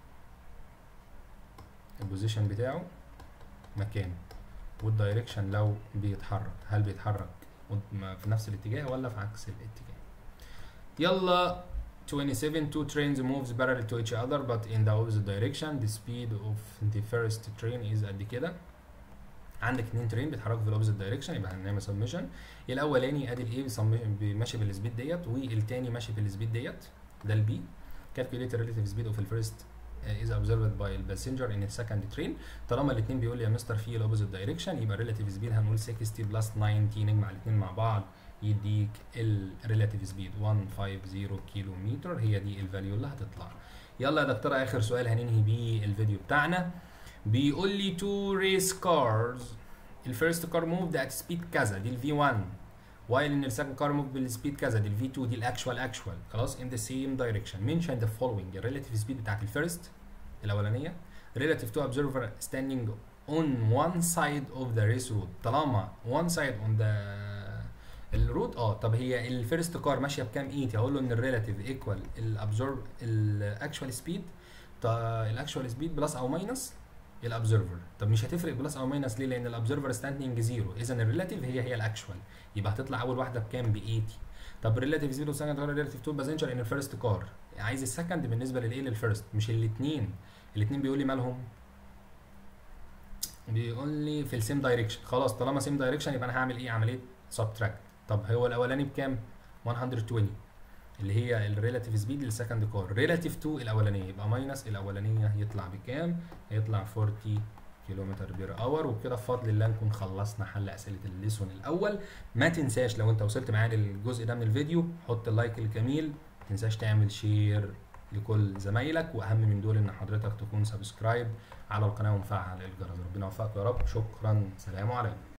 البوزيشن بتاعه مكانه والدايركشن لو بيتحرك هل بيتحرك في نفس الاتجاه ولا في عكس الاتجاه يلا 27 two trains moves parallel to each other but in the opposite direction the speed of the first train is قد كده عندك اتنين ترين بيتحركوا في الاوبزيت دايركشن يبقى هنعمل سبمشن الاولاني ادي الاي ماشي بالسبيد ديت والتاني ماشي بالسبيد ديت ده البي calculate the relative speed of the first uh, is observed by the passenger in the second train طالما الاثنين بيقول لي يا مستر في الاوبزيت دايركشن يبقى الريلاتيف سبيد هنقول 60 بلس 90 نجمع الاثنين مع بعض يديك الريلاتيف سبيد 150 كيلو متر هي دي الفاليو اللي هتطلع يلا يا دكتوره اخر سؤال هننهي بيه الفيديو بتاعنا بيقول لي two race cars الفيرست كار موفد at speed كذا دي الفي 1 while ان السكند كار موفد بالسبيد كذا دي الفي 2 دي الاكشوال اكشوال خلاص in the same direction mention the following الريلاتيف سبيد بتاعت الفيرست الاولانيه relative to observer standing on one side of the race road طالما one side on the الرود اه طب هي الفيرست كار ماشيه بكام 80 هقول له ان الريلاتيف ايكوال الابزورب الاكشوال سبيد الاكشوال سبيد بلس او ماينس الابزرفر طب مش هتفرق بلس او ماينس ليه لان الابزرفر ستاندنج زيرو اذا الريلاتيف هي هي الاكشوال يبقى هتطلع اول واحده بكام ب 80 طب الريلاتيف زيرو سكند كار ريلاتيف 2 بازنجر ان الفيرست كار عايز السكند بالنسبه للايه للفيرست مش الاثنين الاثنين بيقول لي مالهم بيقول لي في السيم دايركشن خلاص طالما سيم دايركشن يبقى انا هعمل ايه عمليه سبتراكت طب هو الاولاني بكام 120 اللي هي الريلاتيف سبيد للسكند كار ريلاتيف تو الاولانيه يبقى ماينس الاولانيه يطلع بكام هيطلع 40 كيلومتر بير اور وبكده بفضل الله نكون خلصنا حل اسئله الليسون الاول ما تنساش لو انت وصلت معايا للجزء ده من الفيديو حط اللايك الجميل ما تنساش تعمل شير لكل زمايلك واهم من دول ان حضرتك تكون سبسكرايب على القناه ومفعل الجرس ربنا يوفقك يا رب شكرا سلام عليكم